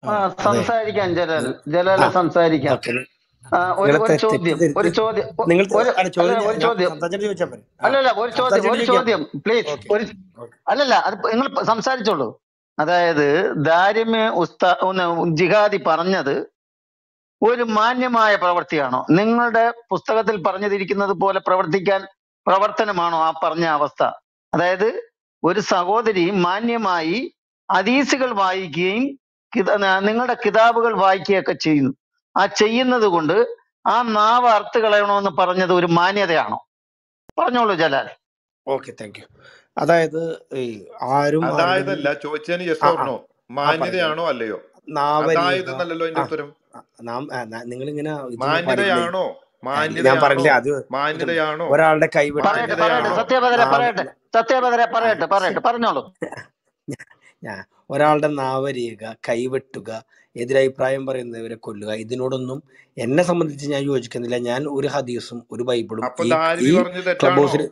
ആ ആ അതെ സംസാരിക്കാം ജലാൽ നി- ജലാൽ ആ സംസാരിക്കാം ഓക്കെ ആ, ഒരു നിങ്ങളെ ഒരു തെ- ചോദ്യം ഒരു തെറ്റിദ്ധരിച്ച് ചോദ്യം ഒ- നിങ്ങൾ തെ- ഒരു അല്ല ചോദ്യം അല്ലല്ല ഞാൻ ഒരു ഞാൻ ചോദ്യം സംസാരിച്ചിട്ട് ചോദിച്ചാൽ പോരെ ആ അല്ലല്ല ഒരു ചോദ്യം സംസാരിച്ചിട്ട് ഒരു ചോദിക്കാം ചോദ്യം പ്ലീസ് ഓക്കെ ഒരു ഓക്കെ അല്ലല്ല അത് നിങ്ങൾ സംസാരിച്ചോളൂ അതായത് ദാരിമി ഉസ്താ ഒന്ന് ജിഹാദി പറഞ്ഞത് ഒരു മാന്യമായ പ്രവൃത്തിയാണോ നിങ്ങളുടെ പുസ്തകത്തിൽ പറഞ്ഞിരിക്കുന്നത് പോലെ പ്രവർത്തിക്കാൻ പ്രവർത്തനമാണോ ആ പറഞ്ഞ അവസ്ഥ അതായത് ഒരു സഹോദരി മാന്യമായി ഹദീസുകൾ വായിക്കുകയും കിത- ന- നിങ്ങളുടെ കിതാബുകൾ വായിക്കുകയൊക്കെ ചെയ്യുന്നു ആ ചെയ്യുന്നത് കൊണ്ട് ആ നാവ് അർത്ഥ കളയണമെന്ന് പറഞ്ഞത് ഒരു മാന്യതയാണോ പറഞ്ഞോളൂ ജലാൽ ഓക്കെ താങ്ക് യു അതായത് ഈ ആരും ആരുടെയും അതായതല്ല ചോദിച്ചതിന് യെസ് ആ ഓർ ആ നോ ആ പറഞ്ഞു മാന്യതയാണോ അല്ലയോ അതായത് നാവരിയുക എന്നല്ലല്ലോ ആ എന്റെ ഉത്തരം ആ, നാം നിങ്ങൾ ഇങ്ങനെ ഇതിങ്ങനെ പറഞ്ഞില്ലേ മാന്യതയാണോ ഞാൻ മാന്യതയാണോ പറഞ്ഞില്ലേ അത് ഇതുണ്ട് മാന്യതയാണോ ഒരാളുടെ കൈവിട്ട് പറയട്ടെ പറയട്ടെ മാന്യതയാണോ സത്യഭദ്ര നാവ് പറയട്ടെ സത്യഭദ്ര ആ, പറയട്ടെ പറയട്ടെ പറഞ്ഞോളൂ ഞാൻ ഒരാളുടെ നാവരിയുക കൈവെട്ടുക എതിരഭിപ്രായം പറയുന്നവരെ കൊല്ലുക ഇതിനോടൊന്നും എന്നെ സംബന്ധിച്ച് ഞാൻ യോജിക്കുന്നില്ല ഞാൻ ഒരു ഹദീസും ഒരു ബൈബിളും അപ്പൊ ഈ ദാരിമി ഈ പറഞ്ഞത് ക്ലബ് തെറ്റാണോ ഹൗസിൽ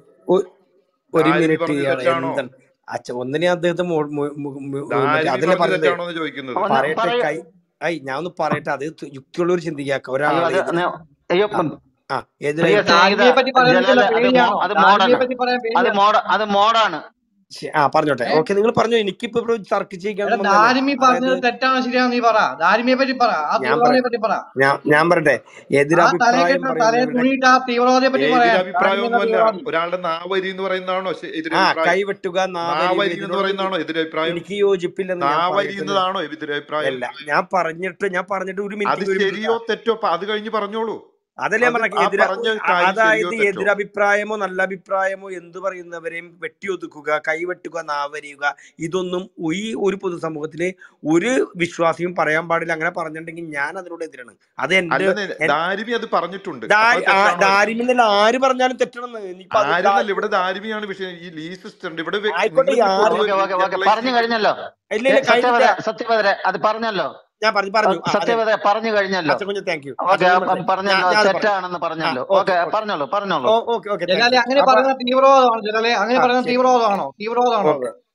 ഒരു ദാരിമി മിനിറ്റ് പറഞ്ഞത് ഇയാൾ തെറ്റാണോ എന്താണ് അച്ഛ ഒന്നിനെ അദ്ദേഹത്തെ മോ- മോ- മോ- മോ- മറ്റേ ദാരിമി അതല്ലേ പറഞ്ഞത് പറഞ്ഞത് തെറ്റാണോ എന്ന് ചോദിക്കുന്നത് ഒന്ന് പറയട്ടെ പറയൂ കൈ ഐ ഞാൻ ഒന്ന് പറയട്ടെ അത് യുക്തിയുള്ളവർ ചിന്തിക്കാക്ക അയ്യോ ഒരാളെ അത് എതിരെ ന- അയ്യോ ആ ആ പ്രിയ എതിരഭിപ്രായം സ്നേഹിത ദാരിമിയെ പറ്റി പറയാൻ ജലാല് ചില അത് മോ പേടിയാണോ അത് ദാരിമിയെ മോഡാണ് പറ്റി പറയാൻ അത് പേടിയാണോ മോഡ അത് മോഡാണ് ശരി, ആ പറഞ്ഞോട്ടെ ഏ ഓക്കെ നിങ്ങൾ പറഞ്ഞു എനിക്കിപ്പോ ഇവിടെ തർക്കം എടാ ചെയ്യിക്കാനൊന്നല്ല ദാരിമി അതായത് പറഞ്ഞത് തെറ്റാണ് ശരിയാണോ നീ പറ ദാരിമിയെ പറ്റി പറ ആ ഞാൻ തീവ്രവാദിയെ പറ പറ്റി പറ ഞാൻ ഞാൻ പറയട്ടെ ആ എതിരഭിപ്രായം തലക്കെട്ട് തലയെ പറയുന്നവരുടെ തുണിയിട്ട് ആ തീവ്രവാദിയെ പറ്റി പറയാൻ എതിരഭിപ്രായം ദാരിമി എന്ന ഒന്നുമല്ല തീവ്രവാദി ഒരാളുടെ നാവരി എന്ന് പറയുന്നതാണോ ശ- ആ എതിരഭിപ്രായം കൈവെട്ടുക നാവരിയുക നാവരി എന്ന് ഇതിനോടൊന്നും പറയുന്നതാണോ എതിരഭിപ്രായം എനിക്ക് യോജിപ്പില്ലെന്ന് ഞാൻ നാവരി പറഞ്ഞിട്ടുണ്ട് എന്നതാണോ എതിരഭിപ്രായം അല്ല ഞാൻ പറഞ്ഞിട്ട് ഞാൻ പറഞ്ഞിട്ട് ഒരു അത് മിനിറ്റ് ഒരു മിനിറ്റ് ശരിയോ തെറ്റോ അപ്പൊ അത് കഴിഞ്ഞ് പറഞ്ഞോളൂ അതല്ലേ ഞാൻ അത് പറഞ്ഞ ആ എതിര പറഞ്ഞ അ- കാര്യം ശരിയോ അതായത് തെറ്റോ എതിരഭിപ്രായമോ നല്ല അഭിപ്രായമോ എന്ത് പറയുന്നവരെയും വെട്ടിയൊതുക്കുക കൈവെട്ടുക നാവരിയുക ഇതൊന്നും ഈ ഒരു പൊതുസമൂഹത്തില് ഒരു വിശ്വാസിയും പറയാൻ പാടില്ല അങ്ങനെ പറഞ്ഞിട്ടുണ്ടെങ്കിൽ ഞാൻ അതിനോട് എതിരാണ് അത് എന്റെ അല്ലെന്നേ എൻ- ദാരിമി അത് പറഞ്ഞിട്ടുണ്ട് അപ്പൊ ദാരി- അത് ആ- തെറ്റാണോ ദാരിമിന്നല്ല ആര് പറഞ്ഞാലും തെറ്റണമെന്ന് ഇനിയിപ്പോ അത് ആരെന്നല്ല ദാ- ഇവിടെ ദാരിമിയാണ് വിഷയം ഈ ലീസിസ്റ്റ് ഉണ്ട് ഇവിടെ വ്യക്തി- ആയിക്കോട്ടെ നിങ്ങൾ ഈ ആര് പൊതുവെ ഓക്കെ ഓക്കെ ഓക്കെ പറഞ്ഞു ജനറലൈസ് കഴിഞ്ഞല്ലോ ഇല്ല ഏ, ഇല്ല സത്യഭദ്ര കഴിഞ്ഞിട്ട് സത്യഭദ്ര അത് പറഞ്ഞല്ലോ ഞാൻ പറഞ്ഞു പറഞ്ഞു ആ, അതെ സത്യഭദ്ര പറഞ്ഞു കഴിഞ്ഞല്ലോ അച്ഛൻ താങ്ക് യു ഓക്കെ അച്ഛൻ മനസ്സിലായി പറഞ്ഞല്ലോ ഞാൻ ഞാൻ അത് പറഞ്ഞു തെറ്റാണെന്ന് ആ പറഞ്ഞല്ലോ ഓക്കെ ഓക്കെ ഓക്കെ പറഞ്ഞോളൂ പറഞ്ഞോളൂ ഓ ഓക്കെ ഓക്കെ താങ്ക് ജലാലെ യു അങ്ങനെ അപ്പൊ പറയുന്ന തീവ്രവാദമാണോ ജലാലെ അങ്ങനെ ആ പറയുന്ന ശരി തീവ്രവാദമാണോ തീവ്രവാദമാണോ ഓക്കെ അത്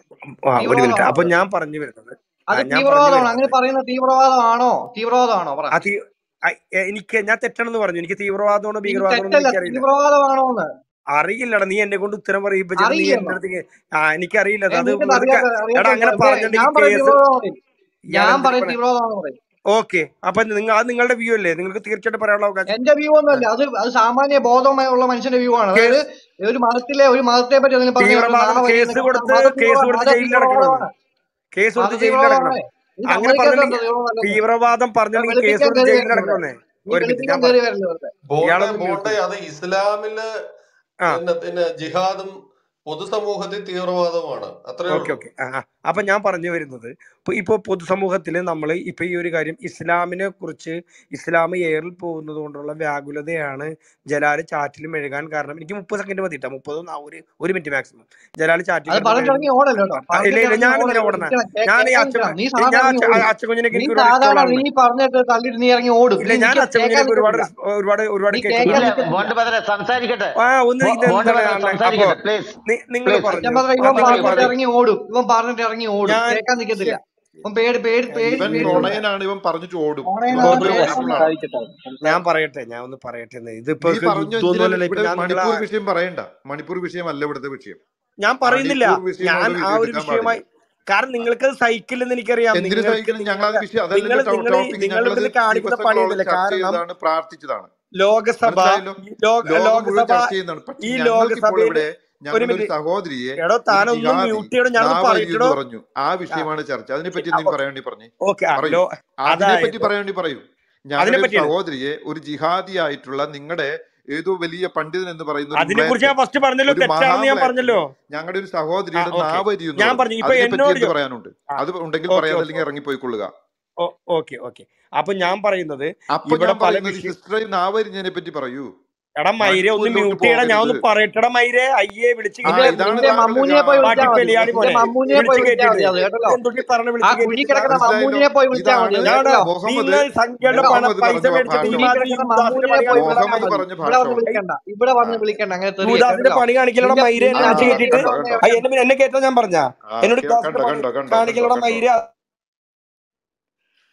ആ ഒരു മിനിറ്റ് തീവ്രവാദമാണോ അപ്പൊ അത് ഞാൻ പറഞ്ഞു വരുന്നത് ആ അത് ഞാൻ പറഞ്ഞു തീവ്രവാദമാണോ അങ്ങനെ വരുന്നത് പറയുന്ന തീവ്രവാദമാണോ തീവ്രവാദമാണോ പറ ആ തീ ആ, എ- എനിക്ക് ഞാൻ തെറ്റാണെന്ന് പറഞ്ഞു എനിക്ക് തീവ്രവാദമാണോ ഇത് ഭീകരവാദമാണോ ഒന്നും തെറ്റല്ല എനിക്കറിയില്ല തീവ്രവാദമാണോ എന്ന് അറിയില്ലടാ നീ എന്നെ കൊണ്ട് ഉത്തരം പറയിപ്പിച്ചിട്ട് നീ എന്റെ അറിയില്ലെന്നോ അടുത്തേക്ക് ആ എനിക്കറിയില്ല ഏ അത് നിനക്ക് വെറുതെ അറിയാത്ത ക- അറിയാത്ത എടാ അങ്ങനെ ഞാൻ പറഞ്ഞിട്ടുണ്ടെങ്കിൽ പറയും കേസ് തീവ്രവാദം പറയും ഇയാൾ ഞാൻ എന്തിനാ പറയും പറ തീവ്രവാദമാണെന്ന് പറയും ഓക്കെ അപ്പൊ നിങ്ങൾ അത് നിങ്ങളുടെ വ്യൂ അല്ലേ നിങ്ങൾക്ക് തീർച്ചയായിട്ടും പറയാനുള്ള അവകാശം എന്റെ വ്യൂ ഒന്നുമല്ല അത് അത് സാമാന്യ ബോധമുള്ള മനുഷ്യന്റെ വ്യൂ ആണ് അതായത് കേസ് ഒരു മതത്തിലെ ഒരു മതത്തെ പറ്റി അതിന് പറഞ്ഞു തീവ്രവാദം നാളെ കേസ് കൊടുത്ത് മത കേസ് തീവ്രവാദം കൊടുത്ത് മത ജയിലിലടക്കണമെന്ന് തീവ്രവാദമാണ് കേസ് മത കൊടുത്ത് ജയിലിലടക്കണം തീവ്രവാദമാണ് ഇത് അങ്ങനെ പറഞ്ഞിട്ടുണ്ടെങ്കിൽ സമ്മതിക്കാത്ത തീവ്രവാദമല്ലെന്ന് തീവ്രവാദം പറഞ്ഞിട്ടുണ്ടെങ്കിൽ കേസ് വെളുപ്പിക്കാൻ കൊടുത്ത് കയറി വരല്ലേ ജയിലിലടക്കണമെന്നേ നീ ഒരു മിനിറ്റ് ഞാൻ വെളുപ്പിക്കാൻ കയറി പറയാം വരല്ലേ വെറുതെ ബോണ്ടെ ഇയാളൊന്ന് മ്യൂട്ട് ബോണ്ടെ അത് ഇസ്ലാമില് ആ പിന്നെ പിന്നെ ജിഹാദും പൊതുസമൂഹത്തിൽ തീവ്രവാദമാണ് അത്രേ ഓക്കെ ഉള്ളൂ ഓക്കെ ആ ആ. അപ്പൊ ഞാൻ പറഞ്ഞു വരുന്നത് ഇപ്പൊ ഇപ്പൊ പൊതുസമൂഹത്തിൽ നമ്മൾ ഇപ്പൊ ഈ ഒരു കാര്യം ഇസ്ലാമിനെ കുറിച്ച് ഇസ്ലാം ഏറിൽ പോകുന്നത് കൊണ്ടുള്ള വ്യാകുലതയാണ് ജലാല് ചാറ്റിൽ മെഴുകാൻ കാരണം എനിക്ക് മുപ്പത് സെക്കൻഡ് മതി കേട്ടോ മുപ്പത് ഒരു ഒരു മിനിറ്റ് മാക്സിമം ജലാല് ചാറ്റിൽ അത് കിടന്ന് പറഞ്ഞിട്ടിറങ്ങി മെഴുകുന്നു ഓടല്ലോ കേട്ടോ ആ, ഇല്ല പറഞ്ഞിട്ട് ഇല്ല ഇറങ്ങി ഞാൻ എന്തിനാ ഓടല്ലോ ഓടണേ നിൽക്കണം ഞാൻ ഈ അച്ഛൻ കേൾക്കാൻ നീ ഞാൻ സാധാരണ ഇറങ്ങി ഓടും അച്ഛൻകുഞ്ഞിനൊക്കെ നീ എനിക്ക് ഒരുപാട് സാധാരണ ഇഷ്ടമുള്ള ആളാണ് നീ പറഞ്ഞിട്ട് തള്ളിയിട്ട് നീ ഇറങ്ങി ഓടും ഇല്ല നീ ഞാൻ നിൽക്ക കേൾക്കാൻ അച്ഛൻകുഞ്ഞിനൊക്കെ ഒരുപാട് നിൽക്കത്തില്ല ഒരുപാട് ഒരുപാട് നീ കേൾക്കുന്ന കേൾക്കാൻ ഇല്ല ആളാണ് നിൽക്കത്തില്ല ബോണ്ട് ബദറെ സംസാരിക്കട്ടെ ആ ഒന്ന് ബോ- ഇത് ബോണ്ട് എന്താണ് ബദറെ അപ്പൊ സംസാരിക്കട്ടെ പ്ലീസ് നിങ്ങൾ പ്ലീസ് പറഞ്ഞു സത്യം പറഞ്ഞ ആ ഇവൻ നിങ്ങൾ പറഞ്ഞിട്ട് പറഞ്ഞു ഇറങ്ങി ഓടും ഇവൻ പറഞ്ഞിട്ട് ഇറങ്ങി ഓടും ഞാൻ കേൾക്കാൻ നിൽക്കത്തില്ല ശരി ഇവൻ പേടി പേടി പേടി ഇവൻ പേടിച്ചുകൊണ്ട് നുണയനാണ് ഇവൻ പറഞ്ഞിട്ട് ഓടും ഇവൻ ഓണേനാണ് ഓക്കെ വളരെ ഓക്കെ പേടിയുള്ള ആളാണ് പേടി ഞാൻ പറയട്ടെ ഞാൻ ഒന്ന് പറയട്ടെ എന്ന്. ഇതിപ്പോ നീ പറഞ്ഞു എന്തിനാ യുദ്ധമൊന്നുമല്ലല്ലോ ഇപ്പൊ ഇവിടെ ഞാൻ നിങ്ങളെ മണിപ്പൂർ വിഷയം പറയണ്ട മണിപ്പൂർ വിഷയമല്ല ഇവിടുത്തെ വിഷയം ഞാൻ പറയുന്നില്ല മണിപ്പൂർ വിഷയം ഞാൻ കൊണ്ട് ആ ഒരു എടുക്കാൻ വിഷയമായി പാടില്ല കാരണം നിങ്ങൾക്ക് സൈക്കിൾ എന്ന് എനിക്കറിയാം എന്തിനു നിങ്ങൾക്ക് സഹിക്കണം ഞങ്ങൾ അത് നിങ്ങളുടെ വിഷയം അതല്ലല്ലോ നിങ്ങൾ നിങ്ങൾ ടോപ്പിക് നിങ്ങൾ ഞങ്ങളത് ഇവിടുന്ന് കാണിക്കുന്ന പണി ദിവസങ്ങളോളം ഇതല്ലേ ചർച്ച കാരണം ചെയ്തതാണ് പ്രാർത്ഥിച്ചതാണ് ലോകസഭ മനസ്സിലായല്ലോ ഈ ലോക ലോകം മുഴുവൻ ലോകസഭ ചർച്ച ചെയ്യുന്നതാണ് പക്ഷെ ഈ ഞങ്ങൾക്കിപ്പോൾ ലോകസഭയിൽ ഇവിടെ ഒരു ഞങ്ങളൊരു മിനിറ്റ് സഹോദരിയെ എടോ ഒരു താനൊന്നും ജിഹാദി മ്യൂട്ട് ചെയ്യണോ ഞാനൊന്ന് നാവരി എന്ന് പറയട്ടോ പറഞ്ഞു ആ വിഷയമാണ് ചർച്ച അതിനെപ്പറ്റി ഓക്കെ എന്തെങ്കിലും പറയാൻ വേണ്ടി പറഞ്ഞു ഓക്കെ ആ പറയൂ ലോ അതിനെപ്പറ്റി അതായത് പറയാൻ വേണ്ടി പറയൂ ഞങ്ങളുടെ അതിനെ ഒരു പറ്റിയാണ് സഹോദരിയെ ഒരു ജിഹാദി ആയിട്ടുള്ള നിങ്ങളുടെ ഏതോ വലിയ പണ്ഡിതൻ എന്ന് പറയുന്ന ഒരു അതിനെ കുറിച്ച് ഞാൻ മ്ലേച്ഛൻ ഫസ്റ്റ് പറഞ്ഞല്ലോ ഒരു തെറ്റാണെന്ന് ഞാൻ മഹാമ്ലേച്ഛൻ പറഞ്ഞല്ലോ ഞങ്ങളുടെ ഒരു ആ സഹോദരിയുടെ ഓക്കെ നാവരി എന്ന് ഞാൻ പറഞ്ഞു പറഞ്ഞു ഇപ്പൊ അതിനെപ്പറ്റി എന്നോട് എന്ത് ചോ- പറയാനുണ്ട് ആ അത് ഉണ്ടെങ്കിൽ ഓക്കെ പറയാം ഓക്കെ അല്ലെങ്കിൽ ഇറങ്ങിപ്പോയിക്കൊള്ളുക ഓക്കെ ഓക്കെ അപ്പൊ ഞാൻ പറയുന്നത് അപ്പൊ ഇവിടെ ഞാൻ പല പറയുന്നത് വിഷയം സിസ്റ്ററെ നാവരിഞ്ഞതിനെ പറ്റി പറയൂ എടാ മൈരെ ഒന്ന് മണിപ്പൂരിലോട്ട് മ്യൂട്ട് ചെയ്യടാ ഞാൻ ഒന്ന് പോകരുത് പറയട്ടെടാ മൈരെ അയ്യേ വിളിച്ച് ആ നിന്റെ കയറ്റിയിട്ട് ഇതാണ് നിന്റെ താങ്കളുടെ മമ്മൂനിയെ പോയി രാ- വിളിച്ചാൽ മതി പട്ടിപ്പലിയാടി നിന്റെ മോനെ മമ്മൂനിയെ പോയി വിളിച്ച് വിളിച്ചാൽ മതി കയറ്റിയിട്ട് അത് കേട്ടല്ലോ എന്തൊക്കെ പറഞ്ഞ ആ വിളിച്ച് കുഴി കയറ്റിയിട്ട് കിടക്കുന്ന മനസ്സിലായല്ലോ മമ്മൂനിയെ പോയി വിളിച്ചാൽ മതി ഇതാണ് അത് ഞാടാ കേട്ടല്ലോ മുഹമ്മദ് നിങ്ങൾ സംഖ്യയുടെ കേട്ടോ പണ മുഹമ്മദ് പൈസ പറഞ്ഞ മേടിച്ചിട്ട് ഭാഷ കുഴി ഇമാതിരി കിടക്കുന്ന യൂദാസിന്റെ മമ്മൂനിയെ പണി പോയി കാണിക്കലടാ വിളിച്ചാൽ മുഹമ്മദ് മതി പറഞ്ഞ ഇവിടെ വന്ന് ഭാഷ വിളിക്കണ്ട ഇവിടെ ആ വന്ന് വിളിക്കണ്ട അങ്ങനെ തെറിയ യൂദാസിന്റെ കേട്ടല്ലോ പണി കാണിക്കലടാ നിന്റെ മൈരെ നിന്റെ ആ വിളിച്ച് അനിയത്തി കയറ്റിയിട്ട് കണ്ടോ പറഞ്ഞ കണ്ടോ എന്നെ എന്നെ കയറ്റാൻ ഞാൻ പറഞ്ഞ ആ എന്നോട് കേ- യൂദാസിന്റെ കണ്ടോ പണി കണ്ടോ കണ്ടോ കണ്ടോ കാണിക്കലടാ കണ്ടോ മൈര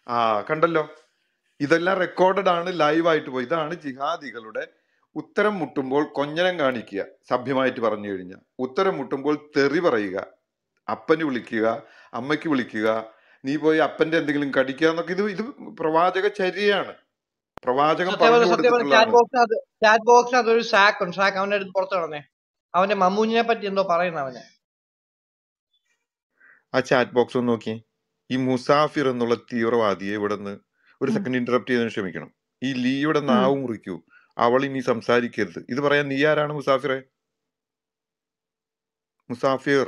ആ കണ്ടല്ലോ ഇതെല്ലാം റെക്കോർഡഡ് ആണ് ലൈവ് ആയിട്ട് പോയി ഇതാണ് ജിഹാദികളുടെ ഉത്തരം മുട്ടുമ്പോൾ കൊഞ്ഞനം കാണിക്കുക സഭ്യമായിട്ട് പറഞ്ഞു കഴിഞ്ഞാൽ ഉത്തരം മുട്ടുമ്പോൾ തെറി പറയുക അപ്പന് വിളിക്കുക അമ്മയ്ക്ക് വിളിക്കുക നീ പോയി അപ്പന്റെ എന്തെങ്കിലും കടിക്കുക എന്നൊക്കെ ഇത് ഇത് പ്രവാചക ചര്യയാണ് പ്രവാചകൻ സത്യം പറഞ്ഞു പറഞ്ഞ സത്യം പറഞ്ഞ ചാറ്റ് കൊടുത്തിട്ടുള്ളതാണ് ബോക്സിനകത്ത് ചാറ്റ് ബോക്സിനകത്ത് ഒരു സാക്ക് ഉണ്ട് സാക്ക് അവന്റെ അടുത്ത് പുറത്ത് കിടന്നേ അവന്റെ മമ്മൂഞ്ഞിനെ പറ്റി എന്തോ പറയുന്ന അവന് ആ ചാറ്റ് ബോക്സ് ഒന്ന് നോക്കി ഈ മുസാഫിർ എന്നുള്ള തീവ്രവാദിയെ ഇവിടെ നിന്ന് ഒരു ഉം. സെക്കൻഡ് ഇന്ററപ്റ്റ് ചെയ്തതിന് ക്ഷമിക്കണം ഈ ലീയുടെ ഉം. നാവ് മുറിക്കൂ അവൾ ഇനി സംസാരിക്കരുത് ഇത് പറയാൻ നീ ആരാണ് മുസാഫിറെ മുസാഫിർ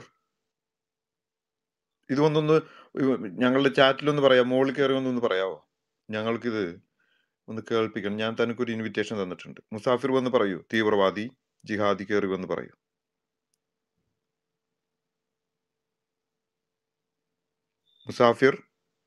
ഇത് ഒന്നൊന്ന് ഞങ്ങളുടെ ചാറ്റിലൊന്ന് പറയാം മുകളിൽ കയറി ഒന്നൊന്ന് പറയാവോ ഞങ്ങൾക്കിത് ഒന്ന് കേൾപ്പിക്കണം ഞാൻ തനിക്കൊരു ഇൻവിറ്റേഷൻ തന്നിട്ടുണ്ട് മുസാഫിർ വന്ന് പറയൂ തീവ്രവാദി ജിഹാദി കയറി വന്ന് പറയൂ മുസാഫിർ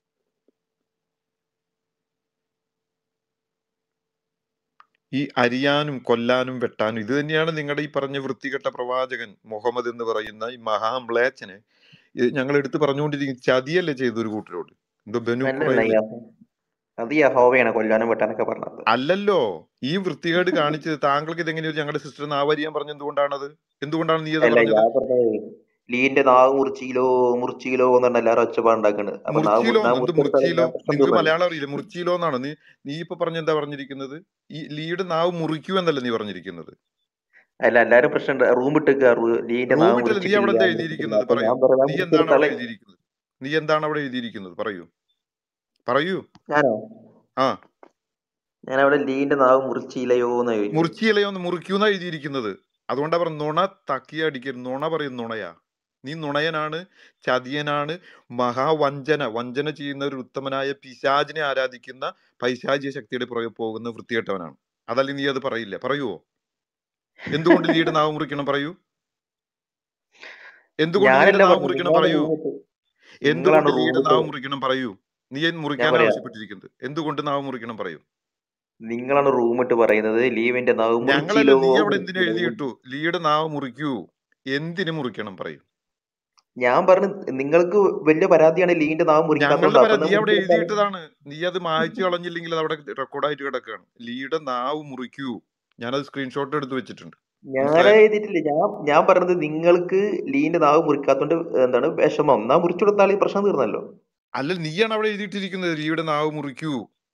ഈ അരിയാനും കൊല്ലാനും വെട്ടാനും ഇത് തന്നെയാണ് നിങ്ങളുടെ ഈ പറഞ്ഞ വൃത്തികെട്ട പ്രവാചകൻ മുഹമ്മദ് എന്ന് പറയുന്ന ഈ മഹാമ്ലേച്ചനെ ഞങ്ങൾ എടുത്ത് പറഞ്ഞുകൊണ്ടിരിക്കുന്ന ചതിയല്ലേ ചെയ്ത ഒരു കൂട്ടരോട് എന്തോ ബനു അല്ലല്ല കുറയല്ലേ യഹോ അത് യഹോവയാണ് കൊല്ലാനും വെട്ടാനൊക്കെ പറഞ്ഞത് അല്ലല്ലോ ഈ വൃത്തികേട് കാണിച്ചത് താങ്കൾക്ക് ഇതെങ്ങനെ ഒരു ഞങ്ങളുടെ സിസ്റ്റർ നാവരിയാൻ പറഞ്ഞ എന്തുകൊണ്ടാണത് എന്തുകൊണ്ടാണ് നീ അത് അല്ല പറഞ്ഞത് ഞാൻ പറഞ്ഞത് ലീന്റെ നാവ് മുറിച്ചിലോ മുറിച്ചിലോ എന്നാണ് എല്ലാരും ഒച്ചപ്പാടുണ്ടാക്കണത് അപ്പൊ നാവ് മുറിച്ചിലോ നാവ് എന്ത് മുറിച്ചെടുത്താൽ മുറിച്ചിലോ എല്ലാം പ്രശ്നം നിങ്ങൾക്ക് തീർന്നല്ലോ മലയാളം അറിയില്ല മുറിച്ചിലോ എന്നാണ് നീ നീ ഇപ്പൊ പറഞ്ഞ എന്താ പറഞ്ഞിരിക്കുന്നത് ഈ ലീഡ് നാവ് മുറിക്കൂ എന്നല്ല നീ പറഞ്ഞിരിക്കുന്നത് അല്ല എല്ലാരും പ്രശ്നം റൂം ഇട്ടേക്കുക ലീന്റെ നാവ് റൂമിട്ടല്ല നീ അവിടെ മുറിച്ചിട്ടില്ല എന്താ മുറിച്ചിട്ടില്ല എഴുതിയിരിക്കുന്നത് അപ്പൊ പറയൂ ഞാൻ പറഞ്ഞ നീ എന്താണ് അവിടെ മുറിച്ചെടുത്താലേ എഴുതിയിരിക്കുന്നത് നീ എന്താണ് അവിടെ എഴുതിയിരിക്കുന്നത് പറയൂ പറയൂ ഞാനോ ആ ഞാൻ അവിടെ ലീന്റെ നാവ് മുറിച്ചില്ലയോ എന്ന് ചോദിച്ചത് മുറിച്ചിലയോ ഒന്ന് മുറിക്കൂന്നാ എഴുതിയിരിക്കുന്നത് അതുകൊണ്ടാ പറഞ്ഞ നുണ തക്കി അടിക്കരുത് നുണ പറയും നുണയാ നീ നുണയനാണ് ചതിയനാണ് മഹാവഞ്ചന വഞ്ചന ചെയ്യുന്ന ഒരു ഉത്തമനായ പിശാചിനെ ആരാധിക്കുന്ന പൈശാചിക ശക്തിയുടെ പുറകെ പോകുന്ന വൃത്തികെട്ടവനാണ് അതല്ല നീ അത് പറയില്ല പറയുവോ എന്തുകൊണ്ട് ലീഡ് നാവ് മുറിക്കണം പറയൂ എന്തുകൊണ്ട് ലീഡ് ഞാനല്ല നാവ് പറഞ്ഞത് മുറിക്കണം നിങ്ങളാണ് പറയൂ റൂമിട്ട് എന്തുകൊണ്ട് നിങ്ങളാണ് ലീഡ് റൂമിട്ട് നാവ് മുറിക്കണം പറയൂ നീ ഞാൻ മുറിക്കാൻ പറയാം ആവശ്യപ്പെട്ടിരിക്കുന്നത് എന്തുകൊണ്ട് നാവ് മുറിക്കണം പറയൂ നിങ്ങളാണ് റൂമിട്ട് പറയുന്നത് ലീവിന്റെ നാവ് ഞങ്ങളല്ല മുറിച്ചില്ലോ നീ അവിടെ എന്തിനു മുറിച്ചില്ലോ എഴുതിയിട്ടു ലീഡ് നാവ് മുറിക്കൂ എന്തിനു മുറിക്കണം പറയൂ ഞാൻ പറഞ്ഞു നിങ്ങൾക്ക് വലിയ പരാതിയാണ് ലീവിന്റെ നാവ് മുറിക്കാത്തോണ്ട് ഞങ്ങളുടെ അപ്പൊ പരാതി എന്നാ നീ അവിടെ മുറിച്ചെടുത്താലേ എഴുതിയിട്ടതാണ് നീ അത് മായ്ച്ചു കളഞ്ഞില്ലെങ്കിൽ അത് അവിടെ റെക്കോർഡായിട്ട് കിടക്കുകയാണ് ലീഡ് നാവ് മുറിക്കൂ ഞാനത് സ്ക്രീൻഷോട്ട് എടുത്ത് വെച്ചിട്ടുണ്ട് ഞാൻ മനസ്സിലായല്ലോ എഴുതിയിട്ടില്ല ഞാൻ ഞാൻ പറഞ്ഞത് നിങ്ങൾക്ക് ലീന്റെ നാവ് മുറിക്കാത്തോണ്ട് എന്താണ് വിഷമം എന്നാ മുറിച്ചു കൊടുത്താൽ ഈ പ്രശ്നം തീർന്നല്ലോ അല്ല നീയാണ് അവിടെ എഴുതിയിട്ടിരിക്കുന്നത് ലീഡ് നാവ് മുറിക്കൂ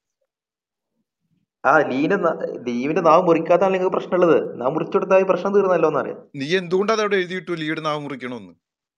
ആ ലീന്റെ ന- ലീവിന്റെ നാവ് മുറിക്കാത്താണ് നിങ്ങൾക്ക് പ്രശ്നമുള്ളത് നാ മുറിച്ചു കൊടുത്താൽ ഈ പ്രശ്നം തീർന്നല്ലോ എന്നറിയാം നീ എന്തുകൊണ്ട് അത് അവിടെ എഴുതിയിട്ടു ലീഡ് നാവ് മുറിക്കണമെന്ന്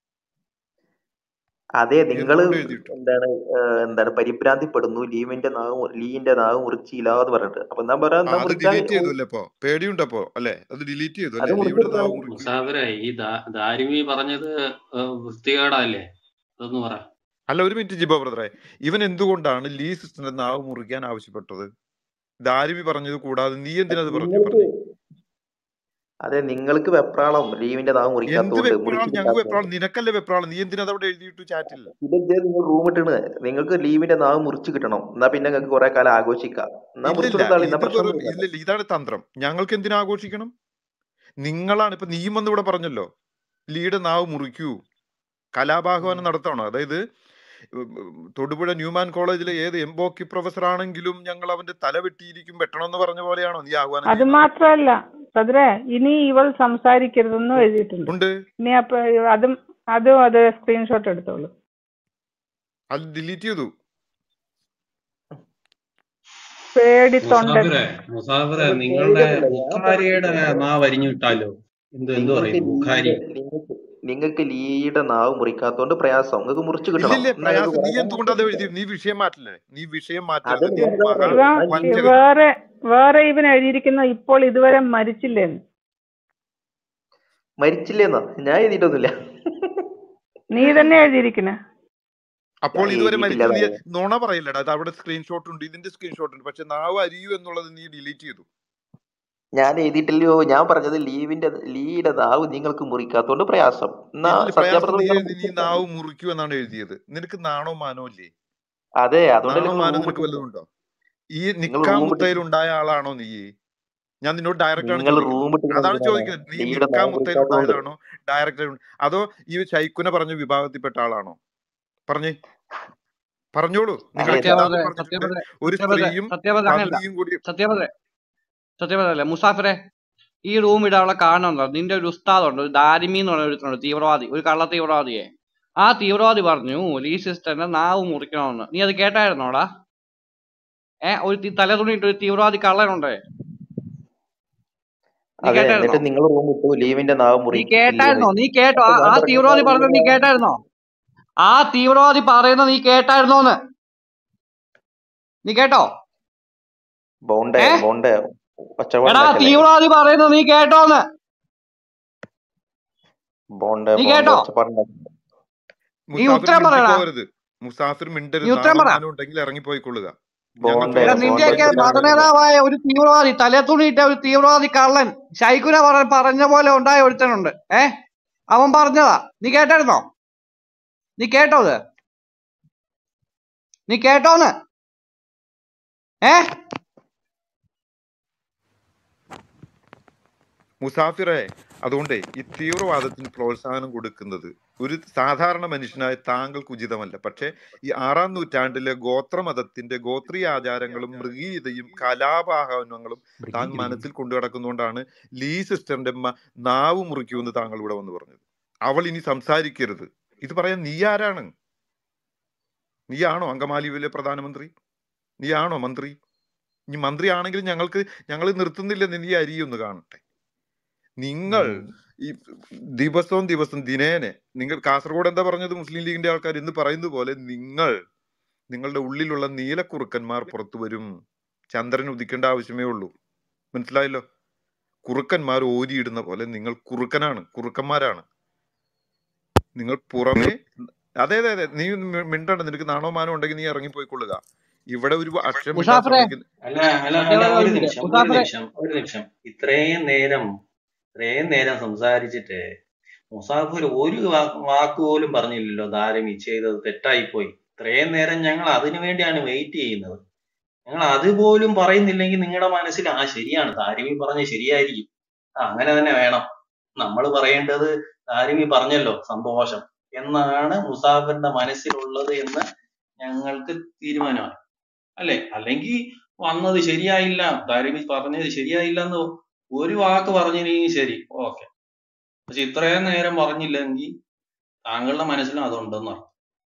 അതെ നീ നിങ്ങൾ എന്തുകൊണ്ട് എഴുതിയിട്ടു എന്താണ് ഏഹ് എന്താണ് പരിഭ്രാന്തിപ്പെടുന്നു ലീവിന്റെ നാവ് മു- ലീന്റെ നാവ് മുറിച്ചില്ല എന്ന് പറഞ്ഞിട്ട് അപ്പൊ എന്താ പറയാ ആ എന്നാ അത് മുറിക്കാൻ ഡിലീറ്റ് ചെയ്തു അല്ലേ അപ്പൊ പേടിയുണ്ടപ്പോ അല്ലെ അത് ഡിലീറ്റ് ചെയ്തു അത് അല്ലെ മുറിച്ചു ലീഡ് കൊടുത്താൽ നാവ് മുറിക്കൂ മുസാഫിറെ ഈ ദാ- ദാരിമി പറഞ്ഞത് ഏഹ്, വൃത്തികേടല്ലേ അതൊന്ന് പറ അല്ല ഒരു മിനിറ്റ് ജിബോ ബ്രദറെ ഇവൻ എന്തുകൊണ്ടാണ് ലീ സിസ്റ്ററിന്റെ നാവ് മുറിക്കാൻ ആവശ്യപ്പെട്ടത് ദാരിമി പറഞ്ഞത് കൂടാതെ നീ എന്തിനാ അത് പറഞ്ഞു നിങ്ങൾക്ക് പറഞ്ഞു അതെ നിങ്ങൾക്ക് വെപ്രാളം ലീവിന്റെ നാവ് എന്ത് മുറിക്കാത്തോണ്ട് വെപ്രാളം മുറിച്ചു ഞങ്ങൾക്ക് കിട്ടാത്തോണ്ട് വെപ്രാളം നിനക്കല്ലേ വെപ്രാളം നീ എന്തിനാ അത് അവിടെ എഴുതിയിട്ടു ചാറ്റിൽ ഇതെന്തേ നിങ്ങൾ റൂം ഇട്ടാണ് നിങ്ങൾക്ക് ലീവിന്റെ നാവ് മുറിച്ച് കിട്ടണം എന്നാ പിന്നെ നിങ്ങൾക്ക് കുറെ കാലം ആഘോഷിക്കാം എന്നാ മുറിച്ചു ഇല്ലില്ല കൊടുത്താൽ എന്നാ ഇത് പ്രശ്നം വെറും തീർന്നല്ലോ ഇല്ലില്ല ഇതാണ് തന്ത്രം ഞങ്ങൾക്ക് എന്തിനാ ആഘോഷിക്കണം നിങ്ങളാണ് ഇപ്പൊ നീയും വന്ന് ഇവിടെ പറഞ്ഞല്ലോ ലീഡ് നാവ് മുറിക്കൂ കലാപാഹ്വാനം നടത്തണം അതായത് ഉം, ഉം, തൊടുപുഴ ന്യൂമാൻ കോളേജിലെ ഏത് എംബോക്കി പ്രൊഫസർ ആണെങ്കിലും ഞങ്ങൾ അവന്റെ തല വെട്ടിയിരിക്കും വെട്ടണമെന്ന് പറഞ്ഞ പോലെയാണോ നീ ആഹ്വാനം അത് ചെയ്യുന്നത് മാത്രമല്ല സദ്രെ ഇനി ഇവൾ സംസാരിക്കരുതെന്നും എഴുതിയിട്ടുണ്ട് ഉണ്ട് ഇനി അപ്പൊ അതും അതും അത് സ്ക്രീൻഷോട്ട് എടുത്തോളൂ അത് ഡിലീറ്റ് ചെയ്തു പേടി തൊണ്ടൻ മുസാഫിറെ മുസാഫിറെ അത് നിങ്ങളുടെ പേടിയൊന്നുമില്ല ഞാൻ ബുഖാരിയുടെ പറഞ്ഞത് നാവ് അരിഞ്ഞു വിട്ടാലോ എന്ത് എന്ത് നിങ്ങൾക്ക് പറയുന്നു ബുഖാരി ലീയുടെ നിങ്ങൾക്ക് നിങ്ങൾക്ക് ലീയുടെ നാവ് മുറിക്കാത്തോണ്ട് പ്രയാസം നിങ്ങൾക്ക് മുറിച്ചു കിട്ടണം ഇല്ലില്ലേ എന്നാ നിങ്ങൾക്ക് പ്രയാസം നീ കുറെ കാലം എന്തുകൊണ്ട് അത് ആഘോഷിക്കാം എഴുതി നീ വിഷയം മാറ്റില്ലേ നീ വിഷയം അത് മാറ്റരുത് നീ ഞാൻ എന്താ മഹാ പറഞ്ഞത് ഇവ ഞാൻ വഞ്ചകൻ വേറെ വേറെ ഇവൻ എഴുതിയിരിക്കുന്ന ഇപ്പോൾ ഇതുവരെ മരിച്ചില്ലേന്ന് മരിച്ചില്ലേന്നാ ഞാൻ എഴുതിയിട്ടൊന്നുമില്ല നീ തന്നെ എഴുതിയിരിക്കുന്ന അപ്പോൾ ഞാൻ ഇതുവരെ എഴുതിയിട്ടില്ല മരിച്ചു നീ അതാണ് നുണ പറയില്ലടാ അത് അവിടെ സ്ക്രീൻഷോട്ട് ഉണ്ട് ഇതിന്റെ സ്ക്രീൻഷോട്ട് ഉണ്ട് പക്ഷെ നാവ് അരിയൂ എന്നുള്ളത് നീ ഡിലീറ്റ് ചെയ്തു ഞാൻ എഴുതിയിട്ടില്ലയോ ഞാൻ പറഞ്ഞത് ലീവിന്റെ ലീയുടെ നാവ് നിങ്ങൾക്ക് മുറിക്കാത്തോണ്ട് പ്രയാസം എന്നാ ഇല്ല പ്രയാസം സത്യാപ്രദം നീ നിങ്ങൾ എഴുതി നീ മുറിച്ചെടുത്താൽ നാവ് മതി മുറിക്കൂ എന്നാണ് എഴുതിയത് നിനക്ക് നാണോ മാനോ ഇല്ലേ അതെ അതുകൊണ്ടല്ലേ നാണോ നിങ്ങൾ മാനോ റൂം നിനക്ക് ഇട്ടിട്ട് വല്ലതും ഉണ്ടോ ഈ നിങ്ങൾ നിക്കാ റൂം ഇട്ടിട്ട് മുത്തയിലുണ്ടായ ആളാണോ നീ ഞാൻ നിന്നോട് ഡയറക്റ്റ് ആണ് നിങ്ങൾ ചോദിക്കുന്നത് റൂം ഇട്ടിട്ട് അതാണ് എന്തിനാണ് ചോദിക്കുന്നത് നീ ലീയുടെ നിക്കാ നാവ് മുത്തയിൽ മുറിക്കാത്തോണ്ട് ഉണ്ടായതാണോ ഡയറക്റ്റ് അതോ ഈ ശൈക്കുനെ പറഞ്ഞ വിഭാഗത്തിൽപ്പെട്ട ആളാണോ പറഞ്ഞേ പറഞ്ഞോളൂ നിങ്ങൾ അതെ കിതാബ് സത്യവ്രത പറഞ്ഞിട്ടുണ്ട് സത്യവ്രത ഒരു സത്യവ്രത സ്ത്രീയും സത്യവ്രത അങ്ങനല്ല പന്നിയും കൂടി സത്യവ്രത സത്യവ്രത അല്ല മുസാഫിറെ ഈ റൂം ഇടാനുള്ള കാരണം എന്താ നിന്റെ ഒരു ഉസ്താദുണ്ട് ഒരു ദാരിമി എന്ന് പറഞ്ഞ ഒരുത്തനുണ്ട് തീവ്രവാദി ഒരു കള്ള തീവ്രവാദിയെ ആ തീവ്രവാദി പറഞ്ഞു ലീ സിസ്റ്ററിന്റെ നാവ് മുറിക്കണമെന്ന് നീ അത് കേട്ടായിരുന്നോടാ ഏ ഒരു തി- തല തുണിയിട്ട് ഒരു തീവ്രവാദി കള്ളനുണ്ടേ നീ അതെ കേട്ടായിരുന്നോ എന്നിട്ട് നിങ്ങൾ റൂം ഇട്ടു ലീവിന്റെ നാവ് നീ മുറിക്കില്ലെന്ന് കേട്ടായിരുന്നോ നീ കേട്ടോ ആ അപ്പൊ ആ ഞാൻ തീവ്രവാദി പറഞ്ഞ പറഞ്ഞത് നീ കേട്ടായിരുന്നോ ആ തീവ്രവാദി പറയുന്നത് നീ കേട്ടായിരുന്നോന്ന് നീ കേട്ടോ ബോണ്ടേ ഏ ബോണ്ടേ എടാ പച്ചവെള്ളക്കല്ലേ തീവ്രവാദി പറയുന്നത് നീ കേട്ടോന്ന് ബോണ്ടേ നീ ബോണ്ടേ കേട്ടോ ഒച്ചപ്പാടുണ്ടാക്കി നീ മുസാഫിർ ഉത്തരം പറയടാ മിണ്ടിപ്പോവരുത് മുസാഫിർ നീ മിണ്ടരുത് ഉത്തരം പറ നാണമാനം ഉണ്ടെങ്കിൽ ഇറങ്ങിപ്പോയിക്കൊള്ളുക ഞങ്ങൾ ബോണ്ടേ എടാ ചോദിച്ച ബോണ്ടേ നിന്റെയൊക്കെ ചോദ്യത്തിന് ഒച്ചപ്പാടുണ്ടാക്കി മറുപടി പറ മതനേതാവായ ഒരു തീവ്രവാദി തലത്തുണിയിട്ട ഒരു തീവ്രവാദി കള്ളൻ ശൈഖുന പറ പറഞ്ഞ പോലെ ഉണ്ടായ ഒരുത്തനുണ്ട് ഏ അവൻ പറഞ്ഞതാ നീ കേട്ടായിരുന്നോ നീ കേട്ടോ അത് നീ കേട്ടോന്ന് ഏ മുസാഫിറെ അതുകൊണ്ടേ ഈ തീവ്രവാദത്തിന് പ്രോത്സാഹനം കൊടുക്കുന്നത് ഒരു സാധാരണ മനുഷ്യനായ താങ്കൾക്ക് ഉചിതമല്ല പക്ഷെ ഈ ആറാം നൂറ്റാണ്ടിലെ ഗോത്രമതത്തിന്റെ ഗോത്രീയ ആചാരങ്ങളും മൃഗീയതയും കലാപാഹനങ്ങളും താൻ മനസ്സിൽ കൊണ്ടു നടക്കുന്നതുകൊണ്ടാണ് ലീ സിസ്റ്ററിന്റെ മ- നാവ് മുറിക്കുമെന്ന് താങ്കൾ ഇവിടെ വന്ന് പറഞ്ഞത് അവൾ ഇനി സംസാരിക്കരുത് ഇത് പറയാൻ നീ ആരാണ് നീയാണോ അങ്കമാലിയിലെ പ്രധാനമന്ത്രി നീയാണോ മന്ത്രി ഇനി മന്ത്രിയാണെങ്കിൽ ഞങ്ങൾക്ക് ഞങ്ങൾ നിർത്തുന്നില്ലെന്ന് നീ അരിയൊന്ന് കാണട്ടെ നിങ്ങൾ ഈ ദിവസവും ദിവസം ദിനേനെ നിങ്ങൾ കാസർഗോഡ് എന്താ പറഞ്ഞത് മുസ്ലിം ലീഗിന്റെ ആൾക്കാർ ഇന്ന് പറയുന്നത് പോലെ നിങ്ങൾ നിങ്ങളുടെ ഉള്ളിലുള്ള നീലക്കുറുക്കന്മാർ പുറത്തു വരും ചന്ദ്രൻ ഉദിക്കേണ്ട ആവശ്യമേ ഉള്ളൂ മനസ്സിലായല്ലോ കുറുക്കന്മാർ ഓരിയിടുന്ന പോലെ നിങ്ങൾ കുറുക്കനാണ് കുറുക്കന്മാരാണ് നിങ്ങൾ പുറമേ അതെ അതെ അതെ നീ മി- മിണ്ടണ്ട നിനക്ക് നാണോ മാനോ ഉണ്ടെങ്കിൽ നീ ഇറങ്ങിപ്പോയിക്കൊള്ളുക ഇവിടെ ഒരു അക്ഷരം മിണ്ടാൻ മുസാഫറെ സമ്മതിക്കില്ല അല്ല അല്ല അല്ല സത്യവ്രത ഒരു ഒരു മിനിറ്റ് നിമിഷം ഒരു മുസാഫറെ നിമിഷം ഒരു നിമിഷം ഇത്രയും നേരം ഇത്രയും നേരം സംസാരിച്ചിട്ട് മുസാഫിർ ഒരു വാ- വാക്ക് പോലും പറഞ്ഞില്ലല്ലോ ധാരമി ചെയ്തത് തെറ്റായിപ്പോയി ഇത്രയും നേരം ഞങ്ങൾ അതിനു വേണ്ടിയാണ് വെയിറ്റ് ചെയ്യുന്നത് ഞങ്ങൾ അതുപോലും പറയുന്നില്ലെങ്കിൽ നിങ്ങളുടെ മനസ്സിൽ ആ ശരിയാണ് താരിമി പറഞ്ഞത് ശരിയായിരിക്കും ആ, അങ്ങനെ തന്നെ വേണം നമ്മൾ പറയേണ്ടത് താരിമി പറഞ്ഞല്ലോ സന്തോഷം എന്നാണ് മുസാഫിറിന്റെ മനസ്സിലുള്ളത് എന്ന് ഞങ്ങൾക്ക് തീരുമാനമാണ് അല്ലെ അല്ലെങ്കിൽ വന്നത് ശരിയായില്ല താരിമി പറഞ്ഞത് ശരിയായില്ല എന്ന് ഒരു വാക്ക് പറഞ്ഞില്ലെങ്കിൽ ശരി ഓക്കെ പക്ഷെ ഇത്രയും നേരം പറഞ്ഞില്ലെങ്കിൽ താങ്കളുടെ മനസ്സിലും അതുണ്ടെന്ന് അർത്ഥം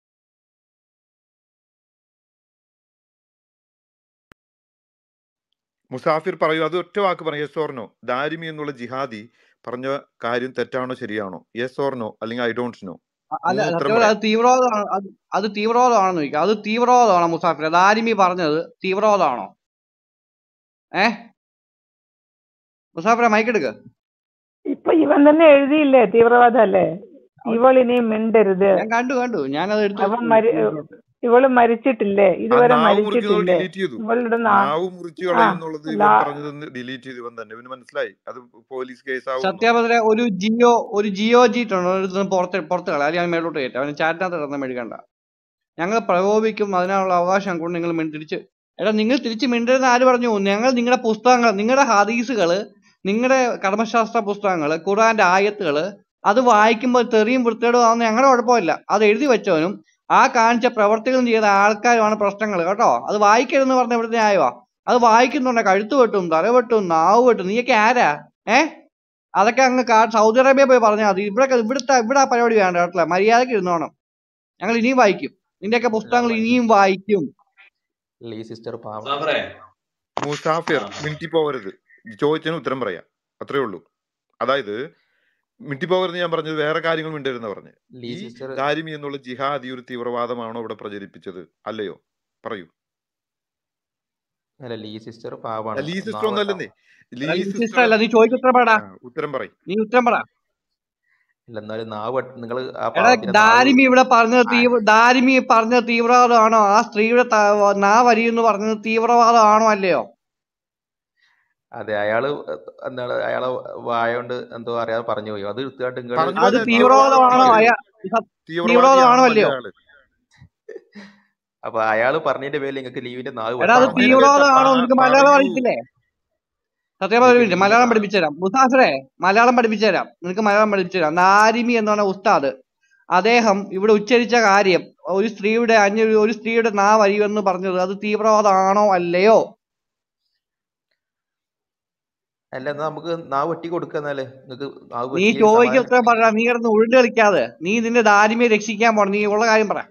മുസാഫിർ പറയൂ അത് ഒറ്റ വാക്ക് പറയും യെസ് ഓർനോ ദാരിമി എന്നുള്ള ജിഹാദി പറഞ്ഞ കാര്യം തെറ്റാണോ ശരിയാണോ യെസ് ഓർനോ അല്ലെങ്കിൽ ഐ ഡോണ്ട് നോ അല്ല മൂന്ന് ഉത്തരം സത്യവ്രത പറയാം അത് തീവ്രവാദമാണ് അത് അത് തീവ്രവാദമാണെന്ന് ചോദിക്കുക അത് തീവ്രവാദമാണോ മുസാഫിർ അത് ആരിമി പറഞ്ഞത് തീവ്രവാദമാണോ ഏ മുസാഫിറെ മൈക്കെടുക്ക് ഇപ്പൊ ഇവൻ തന്നെ എഴുതിയില്ലേ തീവ്രവാദം അല്ലേ ഇവൾ ഇനി മിണ്ടരുത് ഞാൻ കണ്ടു കണ്ടു ഞാനത് എടുത്തു അവൻ വെച്ചു മരി ഇതിലോട്ട്. ഇവള് മരിച്ചിട്ടില്ലേ ആ ഇതുവരെ നാവ് മുറിക്കുന്നത് മരിച്ചിട്ടില്ലേ ഡിലീറ്റ് ചെയ്തു ഇവളുടെ നാ നാവ് മുറിച്ചു ആ കളയുന്നുള്ളത് ഇവൻ ലാ പറഞ്ഞത് ഡിലീറ്റ് ചെയ്തു ഇവൻ തന്നെ ഇവന് മനസ്സിലായി അത് പോലീസ് കേസ് ആവുമെന്ന് സത്യഭദ്ര ഒരു ജിയോ ഒരു ജിയോ ജീട്ടുണ്ട് ഒരു പുറത്ത് പുറത്ത് കളയാം അല്ലെങ്കിൽ അവൻ മേലോട്ട് കയറ്റാം അവന് ചാറ്റിനകത്ത് കിടന്ന് മെഴുകണ്ട ഞങ്ങൾ പ്രകോപിക്കും അതിനുള്ള അവകാശം കൊണ്ട് നിങ്ങൾ മിണ്ട- തിരിച്ച് എടാ നിങ്ങൾ തിരിച്ച് മിണ്ടരുന്ന ആര് പറഞ്ഞു ഞങ്ങൾ നിങ്ങളുടെ പുസ്തകങ്ങൾ നിങ്ങളുടെ ഹദീസുകൾ നിങ്ങളുടെ കർമ്മശാസ്ത്ര പുസ്തകങ്ങൾ ഖുറാന്റെ ആയത്തുകൾ അത് വായിക്കുമ്പോൾ തെറിയും വൃത്തികേടും ആവുന്ന ഞങ്ങളുടെ കുഴപ്പമില്ല അത് എഴുതി വെച്ചവനും ആ കാണിച്ച പ്രവർത്തികളും ചെയ്ത ആൾക്കാരുമാണ് പ്രശ്നങ്ങൾ കേട്ടോ അത് വായിക്കരുതെന്ന് പറഞ്ഞ ഇവിടുത്തെ ന്യായമാ അത് വായിക്കുന്നുണ്ട് കഴുത്ത് വെട്ടും തല വെട്ടും നാവ് വെട്ടും നീയൊക്കെ ആരാ ഏ അതൊക്കെ അങ്ങ് കാ- സൗദി അറേബ്യ പോയി പറഞ്ഞാൽ മതി ഇവിടെ ഇവിടുത്തെ ഇവിടെ ആ പരിപാടി വേണ്ട കേട്ടോ മര്യാദക്ക് ഇരുന്നോണം ഞങ്ങൾ ഇനിയും വായിക്കും നിന്റെയൊക്കെ പുസ്തകങ്ങൾ ഇനിയും വായിക്കും ലീ സിസ്റ്റർ പാവം മുസാഫിറെ മുസാഫിർ ആ മിണ്ടി പോകരുത് ചോദിച്ചതിന് ഉത്തരം പറയാം അത്രേ ഉള്ളൂ അതായത് മിണ്ടി പോകരുത് ഞാൻ പറഞ്ഞത് വേറെ കാര്യങ്ങൾ മിണ്ടരുന്ന പറഞ്ഞു ലീ ഈ സിസ്റ്റർ ദാരിമി എന്നുള്ള ജിഹാദി ഒരു തീവ്രവാദമാണോ ഇവിടെ പ്രചരിപ്പിച്ചത് അല്ലയോ പറയൂ അല്ല ലീ സിസ്റ്റർ പാവാണ് ലീ സിസ്റ്റർ നാവ് ഒന്നല്ലെന്നേ ലീ എടാ, ഈ സിസ്റ്റർ സിസ്റ്റർ അല്ല നീ ചോദിക്കും ഉത്തരം പറടാ ആ, ഉത്തരം പറയും നീ ഉത്തരം പറ അല്ല എന്നാലും നാവ് നിങ്ങൾ ആ എടാ പാവത്തിന്റെ നാവ് ദാരിമി ഇവിടെ പറഞ്ഞത് ആ, തീവ്ര ദാരിമി പറഞ്ഞത് തീവ്രവാദമാണോ ആ സ്ത്രീയുടെ ത- നാ വരിയെന്ന് പറഞ്ഞത് തീവ്രവാദമാണോ അല്ലയോ അതെ അയാള് എന്താണ് അയാളെ വായ കൊണ്ട് എന്തോ അറിയാതെ പറഞ്ഞു പോയി അത് എടുത്തുകൊണ്ട് നിങ്ങൾ പറഞ്ഞു അത് പോയത് തീവ്രവാദമാണോ തീവ്രവാദമാണോ അയാ സ- തീവ്രവാദമാണോ തീവ്രവാദിയാണോ അല്ലയോ അല്ലയോ അയാള് അപ്പൊ അയാള് പറഞ്ഞതിന്റെ പേരിൽ നിങ്ങൾക്ക് ലീവിന്റെ നാവ് എടാ അത് വെട്ടാൻ പറഞ്ഞതിന് പറ്റില്ല ശേഷം തീവ്രവാദമാണോ പ- നിനക്ക് മലയാളം പറയൂ അറിയത്തില്ലേ സത്യമായി ഒരു നിനക്ക് മിനിറ്റ് ലീവിന്റെ മലയാളം നാ പഠിപ്പിച്ചു തരാം മുസാഫിറെ മലയാളം പഠിപ്പിച്ചു തരാം നിനക്ക് മലയാളം പഠിപ്പിച്ചു തരാം നാരിമി എന്ന് പറഞ്ഞ ഉസ്താദ് അദ്ദേഹം ഇവിടെ ഉച്ചരിച്ച കാര്യം ഒരു സ്ത്രീയുടെ അന്യ ഒരു സ്ത്രീയുടെ നാവ് അരിയുമെന്ന് പറഞ്ഞത് അത് തീവ്രവാദമാണോ അല്ലയോ അല്ല എന്നാ നമുക്ക് നാവ് വെട്ടി കൊടുക്കുക എന്നാല് നിങ്ങൾക്ക് നാവ് നീ വെട്ടി ചോദിക്ക് സമാധാനം ഉത്തരം പറ നീ കിടന്ന് ഉരുണ്ട് കളിക്കാതെ നീ നിന്റെ ദാരിമയെ രക്ഷിക്കാൻ പോണം നീ ഉള്ള കാര്യം പറ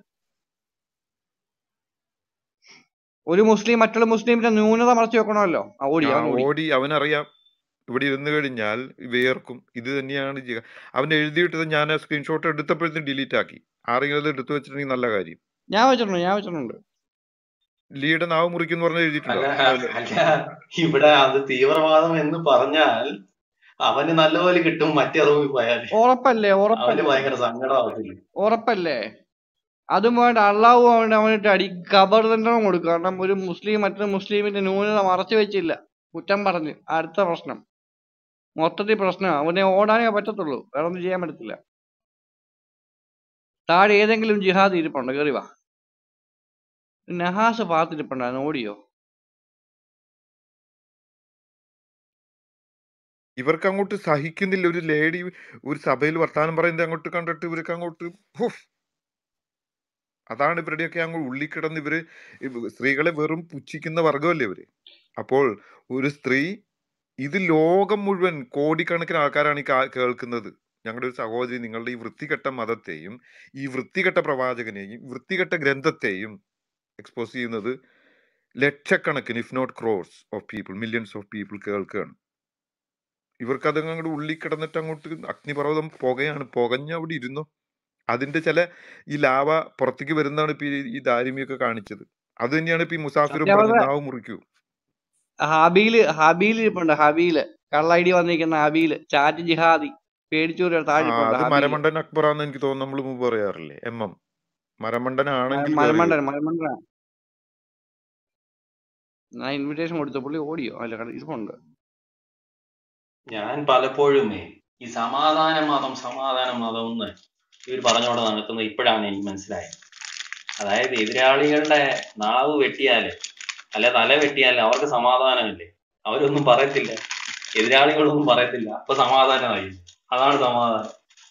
ഒരു മുസ്ലിം മറ്റുള്ള മുസ്ലിമിന്റെ ന്യൂനത മറച്ചു വെക്കണമല്ലോ ആ ഓടി ആ അവൻ ഓടി ഓടി അവനറിയാം ഇവിടെ ഇരുന്ന് കഴിഞ്ഞാൽ വിയർക്കും ഇത് തന്നെയാണ് ചെയ്യുക അവൻ എഴുതിയിട്ടത് ഞാൻ ആ സ്ക്രീൻഷോട്ട് എടുത്തപ്പോഴത്തേക്കും ഡിലീറ്റ് ആക്കി ആരെങ്കിലും അത് എടുത്തു വെച്ചിട്ടുണ്ടെങ്കിൽ നല്ല കാര്യം ഞാൻ വെച്ചിട്ടുണ്ട് ഞാൻ വെച്ചിട്ടുണ്ട് ലീയുടെ നാവ് മുറിക്കും പറഞ്ഞ് എഴുതിയിട്ടുണ്ടോ അല്ല അതില് അല്ല ഇവിടെ അത് തീവ്രവാദം എന്ന് പറഞ്ഞാൽ അവന് നല്ലപോലെ കിട്ടും മറ്റേ റൂമിൽ പോയാൽ ഉറപ്പല്ലേ അവന് ഉറപ്പല്ലേ ഭയങ്കര സങ്കടമാവത്തില്ല ഉറപ്പല്ലേ അതും വേണ്ട അള്ളാഹു വേണ്ട അവനിട്ട് അടി ഖബർ ദണ്ഡനം കൊടുക്കുക കാരണം ഒരു മുസ്ലിം മറ്റൊരു മുസ്ലിമിന്റെ ന്യൂനത മറച്ചു വെച്ചില്ല കുറ്റം പറഞ്ഞ് അടുത്ത പ്രശ്നം മൊത്തത്തിൽ പ്രശ്നം അവനെ ഓടാനേ പറ്റത്തുള്ളൂ വേറെ ഒന്നും ചെയ്യാൻ പറ്റത്തില്ല താഴെ ഏതെങ്കിലും ജിഹാദ് ഇരിപ്പുണ്ടോ കയറി വാ നഹാസ് പാത്തിരിപ്പുണ്ടായിരുന്നു ഓടിയോ ഇവർക്ക് അങ്ങോട്ട് സഹിക്കുന്നില്ല ഒരു ലേഡി ഒരു സഭയിൽ വർത്താനം പറയുന്നത് അങ്ങോട്ട് കണ്ടിട്ട് ഇവർക്ക് അങ്ങോട്ട് ഹുഫ്. അതാണ് ഇവരുടെയൊക്കെ അങ്ങ് ഉള്ളിൽ കിടന്ന് ഇവര് ഇവ- സ്ത്രീകളെ വെറും പുച്ഛിക്കുന്ന വർഗമല്ലേ ഇവര് അപ്പോൾ ഒരു സ്ത്രീ ഇത് ലോകം മുഴുവൻ കോടിക്കണക്കിന് ആൾക്കാരാണ് ഈ കാ- കേൾക്കുന്നത് ഞങ്ങളുടെ ഒരു സഹോദരി നിങ്ങളുടെ ഈ വൃത്തികെട്ട മതത്തെയും ഈ വൃത്തികെട്ട പ്രവാചകനെയും വൃത്തികെട്ട ഗ്രന്ഥത്തെയും എക്സ്പോസ് ചെയ്യുന്നത് ലക്ഷക്കണക്കിന് if not crores of people millions of people കേൾക്കുകയാണ് ഇവർക്ക് അത് അങ്ങോട്ട് ഉള്ളിൽ കിടന്നിട്ട് അങ്ങോട്ട് അഗ്നിപർവ്വതം പുകയാണ് പുകഞ്ഞ അവിടെ ഇരുന്നു അതിന്റെ ചില ഈ ലാവ പുറത്തേക്ക് വരുന്നതാണ് ഇപ്പൊ ഈ ഈ ദാരിമിയൊക്കെ കാണിച്ചത് അത് തന്നെയാണ് ഇപ്പൊ ഈ മുസാഫിറും സത്യം പറഞ്ഞത് പറഞ്ഞ നാവ് മുറിക്കൂ ഹബീല് ഹബീല് ഇരിപ്പുണ്ട് ഹബീല് കള്ള ഐ ഡി വന്നിരിക്കുന്ന ഹബീല് ചാറ്റ് ജിഹാദി പേടിച്ചൂര് ആ താഴെപ്പുണ്ട് അത് ഹബീല് മരമണ്ടൻ അക്ബറാന്ന് എനിക്ക് തോന്നുന്നു നമ്മൾ മുമ്പ് പറയാറില്ലേ എം എം മരമണ്ടനാണെങ്കിൽ കയറി മലമണ്ടൻ വരും മലമണ്ടൻ ഞാൻ ഇൻവിറ്റേഷൻ കൊടുത്തു പുള്ളി ഓടിയോ അല്ല കട- ഇരിപ്പുണ്ട് ഞാൻ പലപ്പോഴുമേ ഈ സമാധാന മതം സമാധാന മതം എന്ന് ഇവർ പറഞ്ഞുകൊണ്ട് നടക്കുന്നത് ഇപ്പോഴാണ് എനിക്ക് മനസ്സിലായത് അതായത് എതിരാളികളുടെ നാവ് വെട്ടിയാല് അല്ലെ തല വെട്ടിയാല് അവർക്ക് സമാധാനമില്ലേ അവരൊന്നും പറയത്തില്ല എതിരാളികളൊന്നും പറയത്തില്ല അപ്പൊ സമാധാനമായി അതാണ് സമാധാനം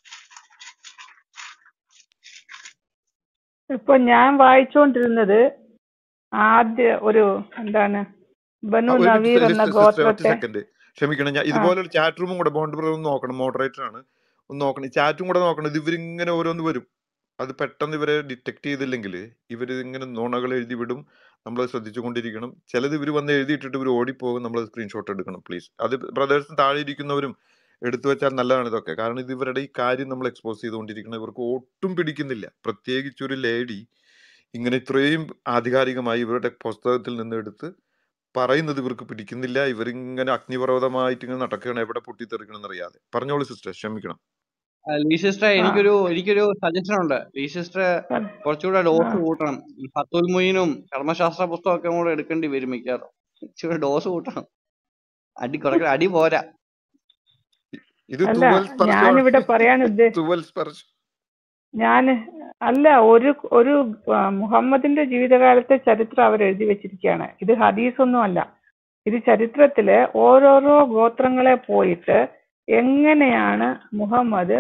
ഇപ്പൊ ഞാൻ വായിച്ചുകൊണ്ടിരുന്നത് ആദ്യ ഒരു എന്താണ് ആ, ബനു ഒരു മിനിറ്റ് നവീർ എന്ന സിസ്റ്റർ സിസ്റ്റർ ഒറ്റ ഗോത്രത്തെ സെക്കൻഡ് ക്ഷമിക്കണം ഞാൻ ആ ഇതുപോലെ ഒരു ചാറ്റ് റൂമും കൂടെ ബോണ്ട് ബ്രദർ ഒന്ന് നോക്കണം മോഡറേറ്റർ ആണ് ഒന്ന് നോക്കണം ചാറ്റും കൂടെ നോക്കണം ഇത് ഇവരിങ്ങനെ ഓരോന്ന് വരും അത് പെട്ടെന്ന് ഇവരെ ഡിറ്റക്ട് ചെയ്തില്ലെങ്കിൽ ഇവർ ഇങ്ങനെ നുണകൾ എഴുതി വിടും നമ്മൾ ശ്രദ്ധിച്ചുകൊണ്ടിരിക്കണം ചിലത് ഇവർ വന്ന് എഴുതിയിട്ടിട്ട് ഇവർ ഓടിപ്പോകും നമ്മൾ സ്ക്രീൻഷോട്ട് എടുക്കണം പ്ലീസ് അത് ബ്രദേഴ്സും താഴെ ഇരിക്കുന്നവരും എടുത്തു വെച്ചാൽ നല്ലതാണ് ഇതൊക്കെ കാരണം ഇത് ഇവരുടെ ഈ കാര്യം നമ്മൾ എക്സ്പോസ് ചെയ്തുകൊണ്ടിരിക്കണം ഇവർക്ക് ഒട്ടും പിടിക്കുന്നില്ല പ്രത്യേകിച്ച് ഒരു ലേഡി ഇങ്ങനെ ഇത്രയും ആധികാരികമായി ഇവരുടെ പുസ്തകത്തിൽ നിന്ന് എടുത്ത് പറയുന്നത് ഇവർക്ക് പിടിക്കുന്നില്ല ഇവരിങ്ങനെ അഗ്നിപർവ്വതമായിട്ട് ഇങ്ങനെ നടക്കുകയാണ് എവിടെ പൊട്ടിത്തെറിക്കണം എന്നറിയാതെ പറഞ്ഞോളൂ സിസ്റ്റർ ക്ഷമിക്കണം ലീ സിസ്റ്റർ ആ എനിക്കൊരു എനിക്കൊരു സജഷൻ ഉണ്ട് ലീ സിസ്റ്റർ അത് കുറച്ചുകൂടെ ആ ഡോസ് കൂട്ടണം ഈ ഫത്തുൽ മുയിനും കർമ്മശാസ്ത്ര പുസ്തകമൊക്കെ കൂടെ എടുക്കേണ്ടി വരും മിക്കവാറും ഇച്ചിരി ഡോസ് കൂട്ടണം അടി കുറെ അടി പോരാ ഇത് അല്ല തുവൽ സ്പർശമാണ് ഞാനിവിടെ പറയാൻ ഉദ്ദേശ തുവൽ സ്പർശം ഞാൻ അല്ല ഒരു ഒരു ആ, മുഹമ്മദിന്റെ ജീവിതകാലത്തെ ചരിത്രം അവർ എഴുതി വെച്ചിരിക്കുകയാണ് ഇത് ഹദീസ് ഒന്നും അല്ല ഇത് ചരിത്രത്തില് ഓരോരോ ഗോത്രങ്ങളെ പോയിട്ട് എങ്ങനെയാണ് മുഹമ്മദ്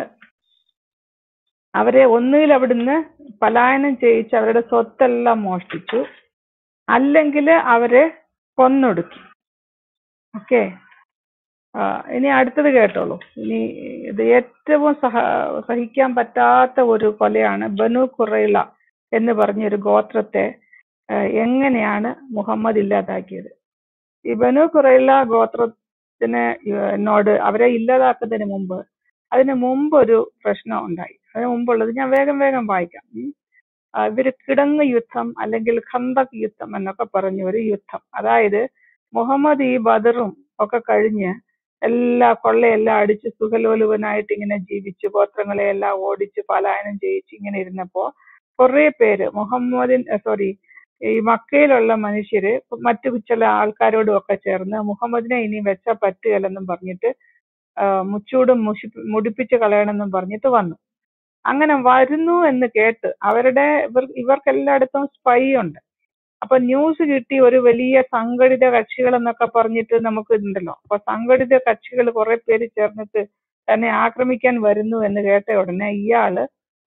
അവരെ ഒന്നുകിൽ അവിടുന്ന് പലായനം ചെയ്യിച്ച് അവരുടെ സ്വത്തെല്ലാം മോഷ്ടിച്ചു അല്ലെങ്കിൽ അവരെ കൊന്നൊടുക്കി ഓക്കെ ഇനി അടുത്തത് കേട്ടോളൂ ഇനി ഇത് ഏറ്റവും സഹ സഹിക്കാൻ പറ്റാത്ത ഒരു കൊലയാണ് ബനു ഖുറൈള എന്ന് പറഞ്ഞ ഒരു ഗോത്രത്തെ ആ, എങ്ങനെയാണ് മുഹമ്മദ് ഇല്ലാതാക്കിയത് ഈ ബനു ഖുറൈള ഗോത്രത്തിന് എന്നോട് അവരെ ഇല്ലാതാക്കുന്നതിന് മുമ്പ് അതിന് മുമ്പ് ഒരു പ്രശ്നം ഉണ്ടായി അതിന് മുമ്പുള്ളത് ഞാൻ വേഗം വേഗം വായിക്കാം ഉം. ആ, ഇവര് കിടങ്ങ് യുദ്ധം അല്ലെങ്കിൽ ഖന്തക് യുദ്ധം എന്നൊക്കെ പറഞ്ഞ ഒരു യുദ്ധം അതായത് മുഹമ്മദ് ഈ ബദറും ഒക്കെ കഴിഞ്ഞ് എല്ലാ കൊള്ളയെല്ലാം അടിച്ച് സുഖലോലുപനായിട്ട് ഇങ്ങനെ ജീവിച്ചു ഗോത്രങ്ങളെ എല്ലാം ഓടിച്ച് പലായനം ചെയ്യിച്ച് ഇങ്ങനെ ഇരുന്നപ്പോ കുറെ പേര് മുഹമ്മദിൻ സോറി ഈ മക്കയിലുള്ള മനുഷ്യര് മറ്റു ചില ആൾക്കാരോടും ഒക്കെ ചേർന്ന് മുഹമ്മദിനെ ഇനി വെച്ചാൽ പറ്റുകയില്ലെന്നും പറഞ്ഞിട്ട് ആ, മുച്ചൂടും മുഷി മുടിപ്പിച്ച് കളയണമെന്നും പറഞ്ഞിട്ട് വന്നു അങ്ങനെ വരുന്നു എന്ന് കേട്ട് അവരുടെ ഇവർ ഇവർക്കെല്ലായിടത്തും സ്പൈ ഉണ്ട് അപ്പൊ ന്യൂസ് കിട്ടി ഒരു വലിയ സംഘടിത കക്ഷികൾ എന്നൊക്കെ പറഞ്ഞിട്ട് നമുക്ക് ഉണ്ടല്ലോ അപ്പൊ സംഘടിത കക്ഷികൾ കുറെ പേര് ചേർന്നിട്ട് തന്നെ ആക്രമിക്കാൻ വരുന്നു എന്ന് കേട്ട ഉടനെ ഇയാള്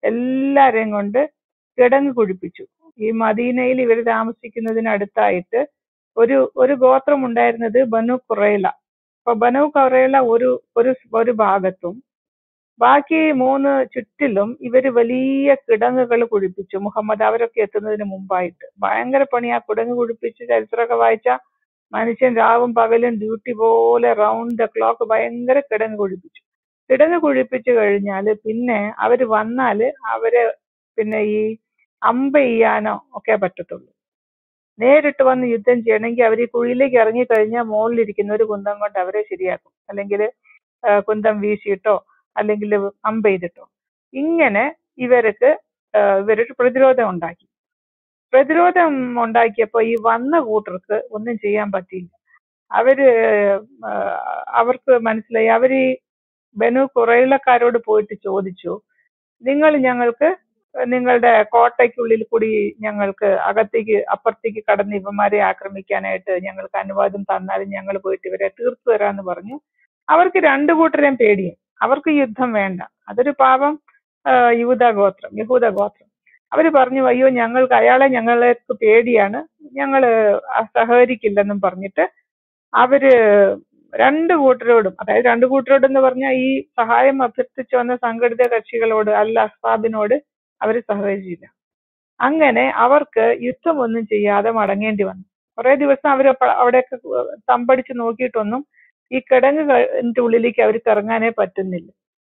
എല്ലാരെയും കൊണ്ട് കിടങ്ങ് കുഴിപ്പിച്ചു ഈ മദീനയിൽ ഇവർ താമസിക്കുന്നതിനടുത്തായിട്ട് ഒരു ഒരു ഗോത്രം ഉണ്ടായിരുന്നത് ബനു കുറൈല അപ്പൊ ബനു കുറൈല ഒരു ഒരു ഒരു ഭാഗത്തും ബാക്കി മൂന്ന് ചുറ്റിലും ഇവര് വലിയ കിടങ്ങുകൾ കുഴിപ്പിച്ചു മുഹമ്മദ് അവരൊക്കെ എത്തുന്നതിന് മുമ്പായിട്ട് ഭയങ്കര പണി ആ കിടങ്ങ് കുഴിപ്പിച്ച് ചരിത്രമൊക്കെ വായിച്ച മനുഷ്യൻ രാവും പകലും ഡ്യൂട്ടി പോലെ റൗണ്ട് ദ ക്ലോക്ക് ഭയങ്കര കിടങ്ങ് കുഴിപ്പിച്ചു കിടങ്ങ് കുഴിപ്പിച്ചു കഴിഞ്ഞാല് പിന്നെ അവര് വന്നാല് അവരെ പിന്നെ ഈ അമ്പ ചെയ്യാനോ ഒക്കെ പറ്റത്തുള്ളൂ നേരിട്ട് വന്ന് യുദ്ധം ചെയ്യണമെങ്കിൽ അവർ ഈ കുഴിയിലേക്ക് ഇറങ്ങി കഴിഞ്ഞാൽ മുകളിലിരിക്കുന്ന ഒരു കുന്തം കൊണ്ട് അവരെ ശരിയാക്കും അല്ലെങ്കിൽ കുന്തം വീശിയിട്ടോ അല്ലെങ്കിൽ അമ്പ ചെയ്തിട്ടോ ഇങ്ങനെ ഇവർക്ക് ആ, ഇവരൊരു പ്രതിരോധം ഉണ്ടാക്കി പ്രതിരോധം ഉണ്ടാക്കിയപ്പോൾ ഈ വന്ന കൂട്ടർക്ക് ഒന്നും ചെയ്യാൻ പറ്റിയില്ല അവര് ആ, അവർക്ക് മനസ്സിലായി അവര് ഈ ബനു കുറയിലക്കാരോട് പോയിട്ട് ചോദിച്ചു നിങ്ങൾ ഞങ്ങൾക്ക് നിങ്ങളുടെ കോട്ടയ്ക്കുള്ളിൽ കൂടി ഞങ്ങൾക്ക് അകത്തേക്ക് അപ്പുറത്തേക്ക് കടന്ന് ഇവന്മാരെ ആക്രമിക്കാനായിട്ട് ഞങ്ങൾക്ക് അനുവാദം തന്നാലും ഞങ്ങൾ പോയിട്ട് ഇവരെ തീർത്തു തരാന്ന് പറഞ്ഞു അവർക്ക് രണ്ടു കൂട്ടരെയും പേടിയും അവർക്ക് യുദ്ധം വേണ്ട അതൊരു പാവം ആ, യൂത ഗോത്രം യഹൂദ ഗോത്രം അവര് പറഞ്ഞു അയ്യോ ഞങ്ങൾക്ക് അയാളെ ഞങ്ങൾക്ക് പേടിയാണ് ഞങ്ങള് സഹകരിക്കില്ലെന്നും പറഞ്ഞിട്ട് അവര് രണ്ട് കൂട്ടരോടും അതായത് രണ്ട് കൂട്ടരോടെന്ന് പറഞ്ഞാൽ ഈ സഹായം അഭ്യർത്ഥിച്ചു വന്ന സംഘടിത കക്ഷികളോട് അല്ല അസ്ഹാബിനോട് അവര് സഹകരിച്ചില്ല അങ്ങനെ അവർക്ക് യുദ്ധമൊന്നും ചെയ്യാതെ മടങ്ങേണ്ടി വന്നു കുറെ ദിവസം അവർ അവിടെയൊക്കെ തമ്പടിച്ച് നോക്കിയിട്ടൊന്നും ഈ കിടങ്ങിന്റെ ഉള്ളിലേക്ക് അവർക്ക് ഇറങ്ങാനേ പറ്റുന്നില്ല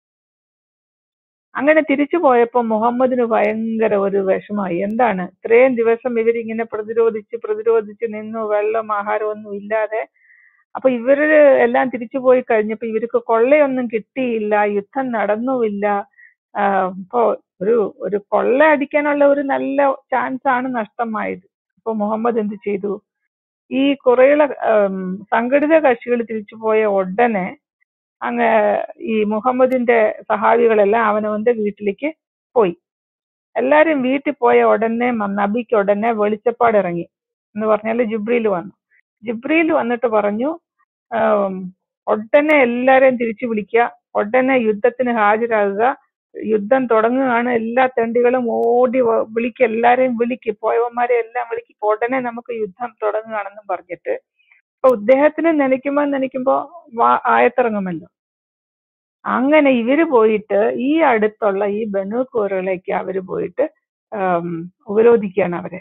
അങ്ങനെ തിരിച്ചു പോയപ്പോ മുഹമ്മദിന് ഭയങ്കര ഒരു വിഷമായി എന്താണ് ഇത്രയും ദിവസം ഇവരിങ്ങനെ പ്രതിരോധിച്ച് പ്രതിരോധിച്ച് നിന്നു വെള്ളം ആഹാരം ഒന്നും ഇല്ലാതെ അപ്പൊ ഇവര് എല്ലാം തിരിച്ചു പോയി കഴിഞ്ഞപ്പോ ഇവർക്ക് കൊള്ളയൊന്നും കിട്ടിയില്ല യുദ്ധം നടന്നുമില്ല ആഹ് ഇപ്പൊ ഒരു ഒരു കൊള്ള അടിക്കാനുള്ള ഒരു നല്ല ചാൻസ് ആണ് നഷ്ടമായത് അപ്പൊ മുഹമ്മദ് എന്ത് ചെയ്തു ഈ കുറേയുള്ള സംഘടിത കക്ഷികൾ തിരിച്ചു പോയ ഉടനെ അങ്ങ് ഈ മുഹമ്മദിന്റെ സഹാബികളെല്ലാം അവനവന്റെ വീട്ടിലേക്ക് പോയി എല്ലാരും വീട്ടിൽ പോയ ഉടനെ മ- നബിക്ക് ഉടനെ വെളിച്ചപ്പാട് ഇറങ്ങി എന്ന് പറഞ്ഞാല് ജിബ്രീൽ വന്നു ജിബ്രീൽ വന്നിട്ട് പറഞ്ഞു ആം, ഉടനെ എല്ലാരെയും തിരിച്ചു വിളിക്കുക ഉടനെ യുദ്ധത്തിന് ഹാജരാകുക യുദ്ധം തുടങ്ങുകയാണ് എല്ലാ തെണ്ടികളും ഓടി വ- വിളിക്ക് എല്ലാരെയും വിളിക്ക് പോയവന്മാരെ എല്ലാം വിളിക്ക് ഇപ്പൊ ഉടനെ നമുക്ക് യുദ്ധം തുടങ്ങുകയാണെന്നും പറഞ്ഞിട്ട് അപ്പൊ ഉദ്ദേഹത്തിന് നനയ്ക്കുമ്പോ നനയ്ക്കുമ്പോ വാ- ആയത്തിറങ്ങുമല്ലോ അങ്ങനെ ഇവര് പോയിട്ട് ഈ അടുത്തുള്ള ഈ ബനു കൂറുകളിലേക്ക് അവര് പോയിട്ട് ആം, ഉപരോധിക്കുകയാണ് അവരെ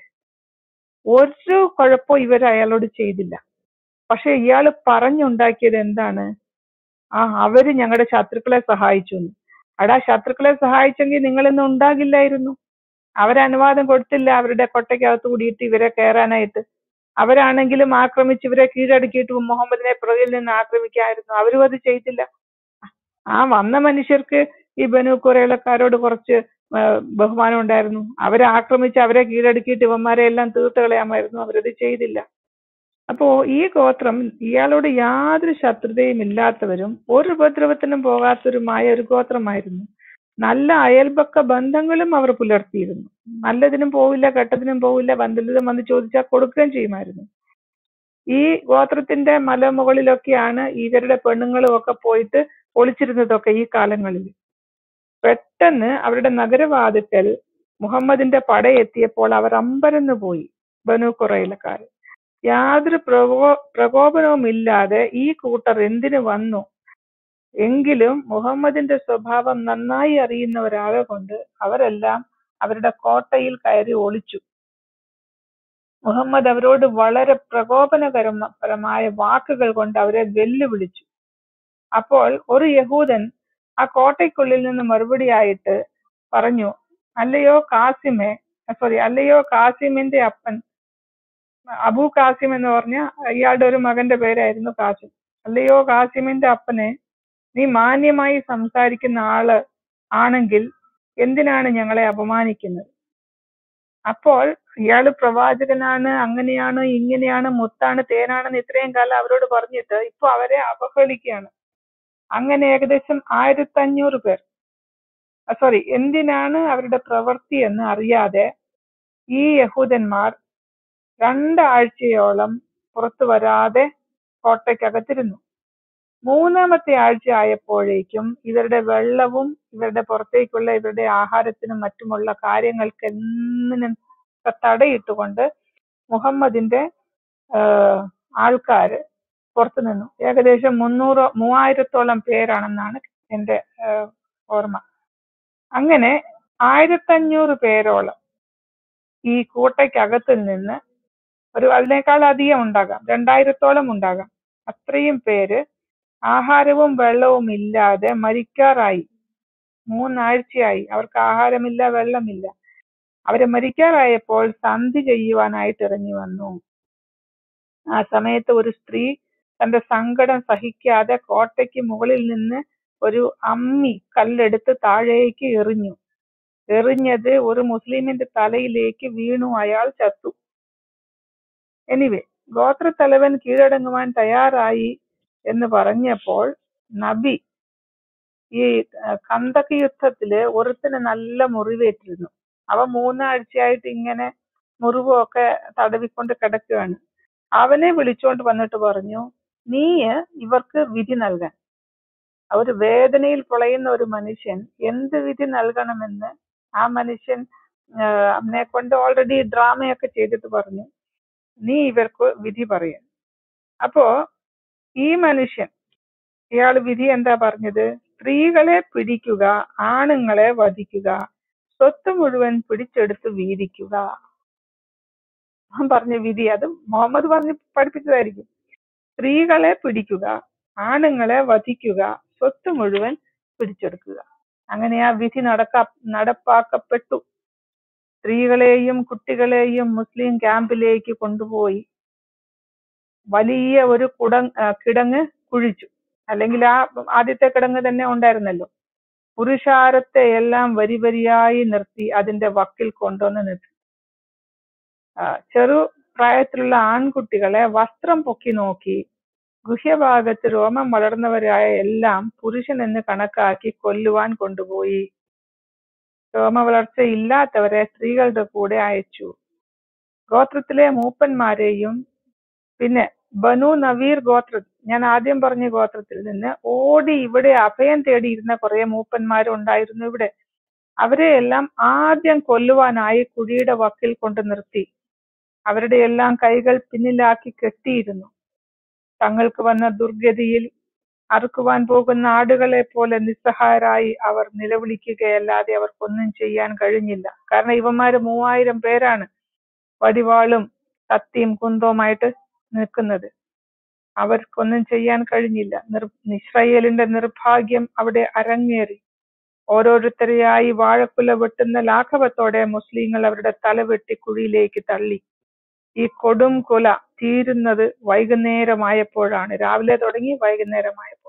ഒരു കുഴപ്പവും ഇവർ അയാളോട് ചെയ്തില്ല പക്ഷെ ഇയാള് പറഞ്ഞുണ്ടാക്കിയത് എന്താണ് ആ അവര് ഞങ്ങളുടെ ശത്രുക്കളെ സഹായിച്ചു എന്ന്. അടാ ശത്രുക്കളെ സഹായിച്ചെങ്കിൽ നിങ്ങളിന്ന് ഉണ്ടാകില്ലായിരുന്നു അവര് അനുവാദം കൊടുത്തില്ല അവരുടെ കൊട്ടയ്ക്കകത്ത് കൂടിയിട്ട് ഇവരെ കയറാനായിട്ട് അവരാണെങ്കിലും ആക്രമിച്ച് ഇവരെ കീഴടക്കിയിട്ട് മുഹമ്മദിനെ പുറകിൽ നിന്ന് ആക്രമിക്കായിരുന്നു അവരും അത് ചെയ്തില്ല ആ വന്ന മനുഷ്യർക്ക് ഈ ബനു കുറേലക്കാരോട് കുറച്ച് ആ, ബഹുമാനം ഉണ്ടായിരുന്നു അവരെ ആക്രമിച്ച് അവരെ കീഴടക്കിയിട്ട് ഇവന്മാരെ എല്ലാം തീർത്ത് കളയാമായിരുന്നു അവരത് ചെയ്തില്ല അപ്പോ ഈ ഗോത്രം ഇയാളോട് യാതൊരു ശത്രുതയും ഇല്ലാത്തവരും ഒരു ഉപദ്രവത്തിനും പോകാത്തവരുമായ ഒരു ഗോത്രമായിരുന്നു നല്ല അയൽപക്ക ബന്ധങ്ങളും അവർ പുലർത്തിയിരുന്നു നല്ലതിനും പോവില്ല കെട്ടതിനും പോവില്ല ബന്ധുലിതം വന്ന് ചോദിച്ചാൽ കൊടുക്കുകയും ചെയ്യുമായിരുന്നു ഈ ഗോത്രത്തിന്റെ മലമുകളിലൊക്കെയാണ് ഇവരുടെ പെണ്ണുങ്ങളും ഒക്കെ പോയിട്ട് ഒളിച്ചിരുന്നതൊക്കെ ഈ കാലങ്ങളിൽ പെട്ടെന്ന് അവരുടെ നഗരവാതിക്കൽ മുഹമ്മദിന്റെ പടയെത്തിയപ്പോൾ അവർ അമ്പരന്ന് പോയി ബനു കുറയിലക്കാർ യാതൊരു പ്രകോ പ്രകോപനവും ഇല്ലാതെ ഈ കൂട്ടർ എന്തിനു വന്നു എങ്കിലും മുഹമ്മദിന്റെ സ്വഭാവം നന്നായി അറിയുന്ന ഒരാളെ കൊണ്ട് അവരെല്ലാം അവരുടെ കോട്ടയിൽ കയറി ഒളിച്ചു മുഹമ്മദ് അവരോട് വളരെ പ്രകോപനകരമായ വാക്കുകൾ കൊണ്ട് അവരെ വെല്ലുവിളിച്ചു അപ്പോൾ ഒരു യഹൂദൻ ആ കോട്ടയ്ക്കുള്ളിൽ നിന്ന് മറുപടിയായിട്ട് പറഞ്ഞു അല്ലയോ കാസിമെ സോറി അല്ലയോ കാസിമിന്റെ അപ്പൻ അബു കാസിം എന്ന് പറഞ്ഞ ഇയാളുടെ ഒരു മകന്റെ പേരായിരുന്നു കാസിം അല്ലയോ കാസിമിന്റെ അപ്പനെ നീ മാന്യമായി സംസാരിക്കുന്ന ആള് ആണെങ്കിൽ എന്തിനാണ് ഞങ്ങളെ അപമാനിക്കുന്നത് അപ്പോൾ ഇയാള് പ്രവാചകനാണ് അങ്ങനെയാണ് ഇങ്ങനെയാണ് മുത്താണ് തേനാണെന്ന് ഇത്രയും കാലം അവരോട് പറഞ്ഞിട്ട് ഇപ്പൊ അവരെ അപഹേളിക്കുകയാണ് അങ്ങനെ ഏകദേശം ആയിരത്തി അഞ്ഞൂറ് പേർ സോറി എന്തിനാണ് അവരുടെ പ്രവൃത്തി എന്ന് അറിയാതെ ഈ യഹൂദന്മാർ രണ്ടാഴ്ചയോളം പുറത്തു വരാതെ കോട്ടയ്ക്കകത്തിരുന്നു മൂന്നാമത്തെ ആഴ്ച ആയപ്പോഴേക്കും ഇവരുടെ വെള്ളവും ഇവരുടെ പുറത്തേക്കുള്ള ഇവരുടെ ആഹാരത്തിനും മറ്റുമുള്ള കാര്യങ്ങൾക്ക് എന്തിനും തടയിട്ടുകൊണ്ട് മുഹമ്മദിന്റെ ആഹ് ആൾക്കാര് പുറത്തു നിന്നു ഏകദേശം മുന്നൂറ് മൂവായിരത്തോളം പേരാണെന്നാണ് എന്റെ ആഹ് ഓർമ്മ അങ്ങനെ ആയിരത്തഞ്ഞൂറ് പേരോളം ഈ കോട്ടയ്ക്കകത്ത് നിന്ന് ഒരു അതിനേക്കാൾ അധികം ഉണ്ടാകാം രണ്ടായിരത്തോളം ഉണ്ടാകാം അത്രയും പേര് ആഹാരവും വെള്ളവും ഇല്ലാതെ മരിക്കാറായി മൂന്നാഴ്ചയായി അവർക്ക് ആഹാരമില്ല വെള്ളമില്ല അവര് മരിക്കാറായപ്പോൾ സന്ധി ചെയ്യുവാനായിട്ട് ഇറങ്ങി വന്നു ആ സമയത്ത് ഒരു സ്ത്രീ തന്റെ സങ്കടം സഹിക്കാതെ കോട്ടയ്ക്ക് മുകളിൽ നിന്ന് ഒരു അമ്മി കല്ലെടുത്ത് താഴേക്ക് എറിഞ്ഞു എറിഞ്ഞത് ഒരു മുസ്ലിമിന്റെ തലയിലേക്ക് വീണു അയാൾ ചത്തു എനിവേ ഗോത്രത്തലവൻ കീഴടങ്ങുവാൻ തയ്യാറായി എന്ന് പറഞ്ഞപ്പോൾ നബി ഈ അഹ് കന്ദക്ക് യുദ്ധത്തില് ഒരുത്തന് നല്ല മുറിവേറ്റിരുന്നു അവൻ മൂന്നാഴ്ചയായിട്ട് ഇങ്ങനെ മുറിവൊക്കെ തടവിക്കൊണ്ട് കിടക്കുകയാണ് അവനെ വിളിച്ചോണ്ട് വന്നിട്ട് പറഞ്ഞു നീ ഇവർക്ക് വിധി നൽകാൻ ആ ഒരു വേദനയിൽ പൊളയുന്ന ഒരു മനുഷ്യൻ എന്ത് വിധി നൽകണമെന്ന് ആ മനുഷ്യൻ ആഹ് അവനെ കൊണ്ട് ഓൾറെഡി ഡ്രാമയൊക്കെ ചെയ്തിട്ട് പറഞ്ഞു നീ ഇവർക്ക് വിധി പറയാൻ അപ്പോ ഈ മനുഷ്യൻ ഇയാൾ വിധി എന്താ പറഞ്ഞത് സ്ത്രീകളെ പിടിക്കുക ആണുങ്ങളെ വധിക്കുക സ്വത്ത് മുഴുവൻ പിടിച്ചെടുത്ത് വീതിക്കുക അവൻ പറഞ്ഞ വിധി അത് മുഹമ്മദ് പറഞ്ഞ് പഠിപ്പിച്ചതായിരിക്കും സ്ത്രീകളെ പിടിക്കുക ആണുങ്ങളെ വധിക്കുക സ്വത്ത് മുഴുവൻ പിടിച്ചെടുക്കുക അങ്ങനെ ആ വിധി നടക്കാ നടപ്പാക്കപ്പെട്ടു സ്ത്രീകളെയും കുട്ടികളെയും മുസ്ലിം ക്യാമ്പിലേക്ക് കൊണ്ടുപോയി വലിയ ഒരു കുടങ് ആ, കിടങ്ങ് കുഴിച്ചു അല്ലെങ്കിൽ ആ ആദ്യത്തെ കിടങ്ങ് തന്നെ ഉണ്ടായിരുന്നല്ലോ പുരുഷാരത്തെ എല്ലാം വരി വരിയായി നിർത്തി അതിന്റെ വക്കിൽ കൊണ്ടുവന്ന് നിർത്തി ആ, ചെറു പ്രായത്തിലുള്ള ആൺകുട്ടികളെ വസ്ത്രം പൊക്കി നോക്കി ഗുഹ്യഭാഗത്ത് രോമം വളർന്നവരായ എല്ലാം പുരുഷൻ എന്ന് കണക്കാക്കി കൊല്ലുവാൻ കൊണ്ടുപോയി രോമ വളർച്ച ഇല്ലാത്തവരെ സ്ത്രീകളുടെ കൂടെ അയച്ചു ഗോത്രത്തിലെ മൂപ്പന്മാരെയും പിന്നെ ബനു നവീർ ഗോത്ര ഞാൻ ആദ്യം പറഞ്ഞ ഗോത്രത്തിൽ നിന്ന് ഓടി ഇവിടെ അഭയം തേടിയിരുന്ന കുറെ മൂപ്പന്മാരും ഉണ്ടായിരുന്നു ഇവിടെ അവരെ എല്ലാം ആദ്യം കൊല്ലുവാനായി കുഴിയുടെ വക്കിൽ കൊണ്ട് നിർത്തി അവരുടെ എല്ലാം കൈകൾ പിന്നിലാക്കി കെട്ടിയിരുന്നു തങ്ങൾക്ക് വന്ന ദുർഗതിയിൽ അറുക്കുവാൻ പോകുന്ന ആടുകളെ പോലെ നിസ്സഹായരായി അവർ നിലവിളിക്കുകയല്ലാതെ അവർക്കൊന്നും ചെയ്യാൻ കഴിഞ്ഞില്ല കാരണം ഇവന്മാര് മൂവായിരം പേരാണ് വടിവാളും കത്തിയും കുന്തവുമായിട്ട് നിൽക്കുന്നത് അവർക്കൊന്നും ചെയ്യാൻ കഴിഞ്ഞില്ല നിർ ഇസ്രായേലിന്റെ നിർഭാഗ്യം അവിടെ അരങ്ങേറി ഓരോരുത്തരെയായി വാഴക്കുല വെട്ടുന്ന ലാഘവത്തോടെ മുസ്ലിങ്ങൾ അവരുടെ തല വെട്ടി കുഴിയിലേക്ക് തള്ളി ഈ കൊടും കൊല തീരുന്നത് വൈകുന്നേരമായപ്പോഴാണ് രാവിലെ തുടങ്ങി വൈകുന്നേരമായപ്പോൾ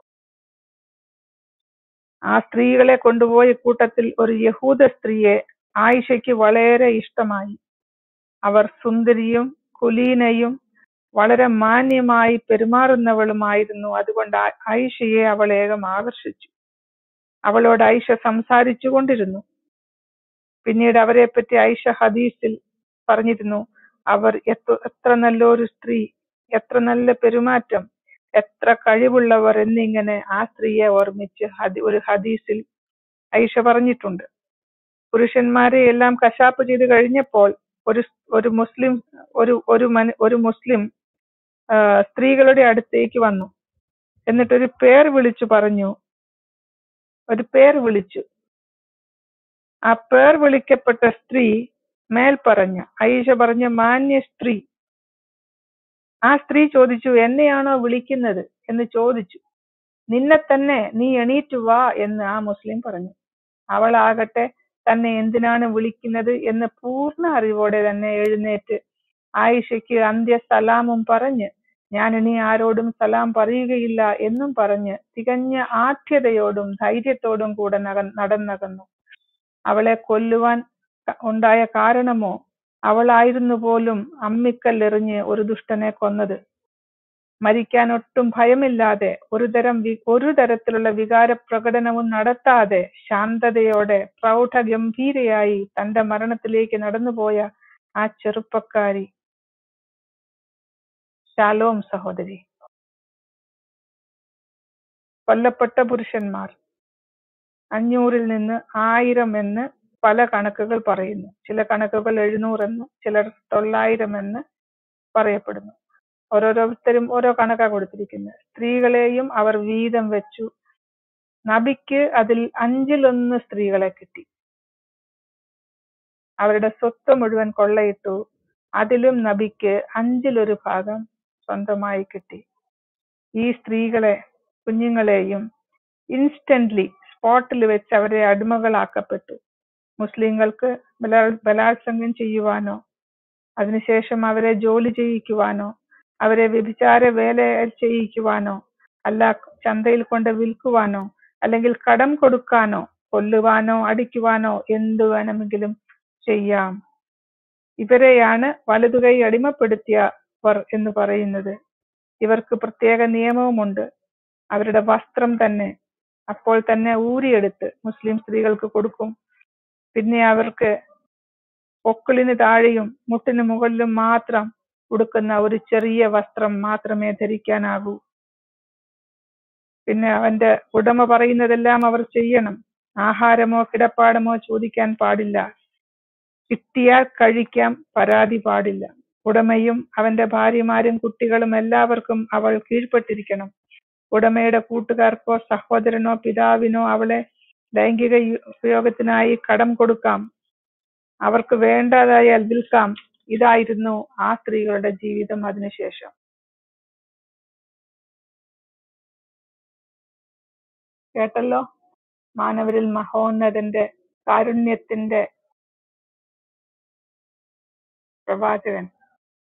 ആ സ്ത്രീകളെ കൊണ്ടുപോയ കൂട്ടത്തിൽ ഒരു യഹൂദ സ്ത്രീയെ ആയിഷയ്ക്ക് വളരെ ഇഷ്ടമായി അവർ സുന്ദരിയും കുലീനയും വളരെ മാന്യമായി പെരുമാറുന്നവളുമായിരുന്നു അതുകൊണ്ട് ആ- ആയിഷയെ അവൾ ഏകം ആകർഷിച്ചു അവളോട് ആയിഷ സംസാരിച്ചു കൊണ്ടിരുന്നു പിന്നീട് അവരെ പറ്റി ആയിഷ ഹദീസിൽ പറഞ്ഞിരുന്നു അവർ എത്ര എത്ര നല്ലൊരു സ്ത്രീ എത്ര നല്ല പെരുമാറ്റം എത്ര കഴിവുള്ളവർ എന്നിങ്ങനെ ആ സ്ത്രീയെ ഓർമ്മിച്ച് ഹദി ഒരു ഹദീസിൽ ഐഷ പറഞ്ഞിട്ടുണ്ട് പുരുഷന്മാരെ എല്ലാം കശാപ്പ് ചെയ്ത് കഴിഞ്ഞപ്പോൾ ഒരു സ്- ഒരു മുസ്ലിം ഒരു ഒരു മന- ഒരു മുസ്ലിം ആ, സ്ത്രീകളുടെ അടുത്തേക്ക് വന്നു എന്നിട്ട് ഒരു പേർ വിളിച്ചു പറഞ്ഞു ഒരു പേർ വിളിച്ചു ആ പേർ വിളിക്കപ്പെട്ട സ്ത്രീ മേൽ പറഞ്ഞ ഐഷ പറഞ്ഞ മാന്യ സ്ത്രീ ആ സ്ത്രീ ചോദിച്ചു എന്നെയാണോ വിളിക്കുന്നത് എന്ന് ചോദിച്ചു നിന്നെ തന്നെ നീ എണീറ്റു വാ എന്ന് ആ മുസ്ലിം പറഞ്ഞു അവളാകട്ടെ തന്നെ എന്തിനാണ് വിളിക്കുന്നത് എന്ന് പൂർണ്ണ അറിവോടെ തന്നെ എഴുന്നേറ്റ് ആയിഷയ്ക്ക് അന്ത്യ സലാമും പറഞ്ഞ് ഞാൻ ഇനി ആരോടും സലാം പറയുകയില്ല എന്നും പറഞ്ഞ് തികഞ്ഞ ആഠ്യതയോടും ധൈര്യത്തോടും കൂടെ നക നടന്നകന്നു അവളെ കൊല്ലുവാൻ ക- ഉണ്ടായ കാരണമോ അവളായിരുന്നു പോലും അമ്മിക്കല്ലെറിഞ്ഞ് ഒരു ദുഷ്ടനെ കൊന്നത് മരിക്കാൻ ഒട്ടും ഭയമില്ലാതെ ഒരു തരം വി- ഒരു തരത്തിലുള്ള വികാര പ്രകടനവും നടത്താതെ ശാന്തതയോടെ പ്രൗഢഗംഭീരയായി തന്റെ മരണത്തിലേക്ക് നടന്നുപോയ ആ ചെറുപ്പക്കാരി ശാലോം സഹോദരി കൊല്ലപ്പെട്ട പുരുഷന്മാർ അഞ്ഞൂറിൽ നിന്ന് ആയിരം എന്ന് പല കണക്കുകൾ പറയുന്നു ചില കണക്കുകൾ എഴുന്നൂറെന്ന് ചിലർ തൊള്ളായിരം എന്ന് പറയപ്പെടുന്നു ഓരോരോരുത്തരും ഓരോ കണക്കാ കൊടുത്തിരിക്കുന്നത് സ്ത്രീകളെയും അവർ വീതം വെച്ചു നബിക്ക് അതിൽ അഞ്ചിലൊന്ന് സ്ത്രീകളെ കിട്ടി അവരുടെ സ്വത്ത് മുഴുവൻ കൊള്ളയിട്ടു അതിലും നബിക്ക് അഞ്ചിലൊരു ഭാഗം സ്വന്തമായി കിട്ടി ഈ സ്ത്രീകളെ കുഞ്ഞുങ്ങളെയും ഇൻസ്റ്റന്റ്ലി സ്പോട്ടിൽ വെച്ച് അവരെ അടിമകളാക്കപ്പെട്ടു മുസ്ലിങ്ങൾക്ക് ബലാ ബലാത്സംഗം ചെയ്യുവാനോ അതിനുശേഷം അവരെ ജോലി ചെയ്യിക്കുവാനോ അവരെ വ്യഭിചാര വേല ചെയ്യിക്കുവാനോ അല്ല ചന്തയിൽ കൊണ്ട് വിൽക്കുവാനോ അല്ലെങ്കിൽ കടം കൊടുക്കാനോ കൊല്ലുവാനോ അടിക്കുവാനോ എന്തു വേണമെങ്കിലും ചെയ്യാം ഇവരെയാണ് വലതുകൈ അടിമപ്പെടുത്തിയവർ എന്ന് പറയുന്നത് ഇവർക്ക് പ്രത്യേക നിയമവുമുണ്ട് അവരുടെ വസ്ത്രം തന്നെ അപ്പോൾ തന്നെ ഊരിയെടുത്ത് മുസ്ലിം സ്ത്രീകൾക്ക് കൊടുക്കും പിന്നെ അവർക്ക് പൊക്കിളിന് താഴെയും മുട്ടിന് മുകളിലും മാത്രം ഉടുക്കുന്ന ഒരു ചെറിയ വസ്ത്രം മാത്രമേ ധരിക്കാനാകൂ പിന്നെ അവന്റെ ഉടമ പറയുന്നതെല്ലാം അവർ ചെയ്യണം ആഹാരമോ കിടപ്പാടമോ ചോദിക്കാൻ പാടില്ല കിട്ടിയാൽ കഴിക്കാം പരാതി പാടില്ല ഉടമയും അവന്റെ ഭാര്യമാരും കുട്ടികളും എല്ലാവർക്കും അവൾ കീഴ്പ്പെട്ടിരിക്കണം ഉടമയുടെ കൂട്ടുകാർക്കോ സഹോദരനോ പിതാവിനോ അവളെ ലൈംഗിക യു- ഉപയോഗത്തിനായി കടം കൊടുക്കാം അവർക്ക് വേണ്ടതായാൽ വിൽക്കാം ഇതായിരുന്നു ആ സ്ത്രീകളുടെ ജീവിതം അതിനുശേഷം കേട്ടല്ലോ മാനവരിൽ മഹോന്നതന്റെ കാരുണ്യത്തിന്റെ പ്രവാചകൻ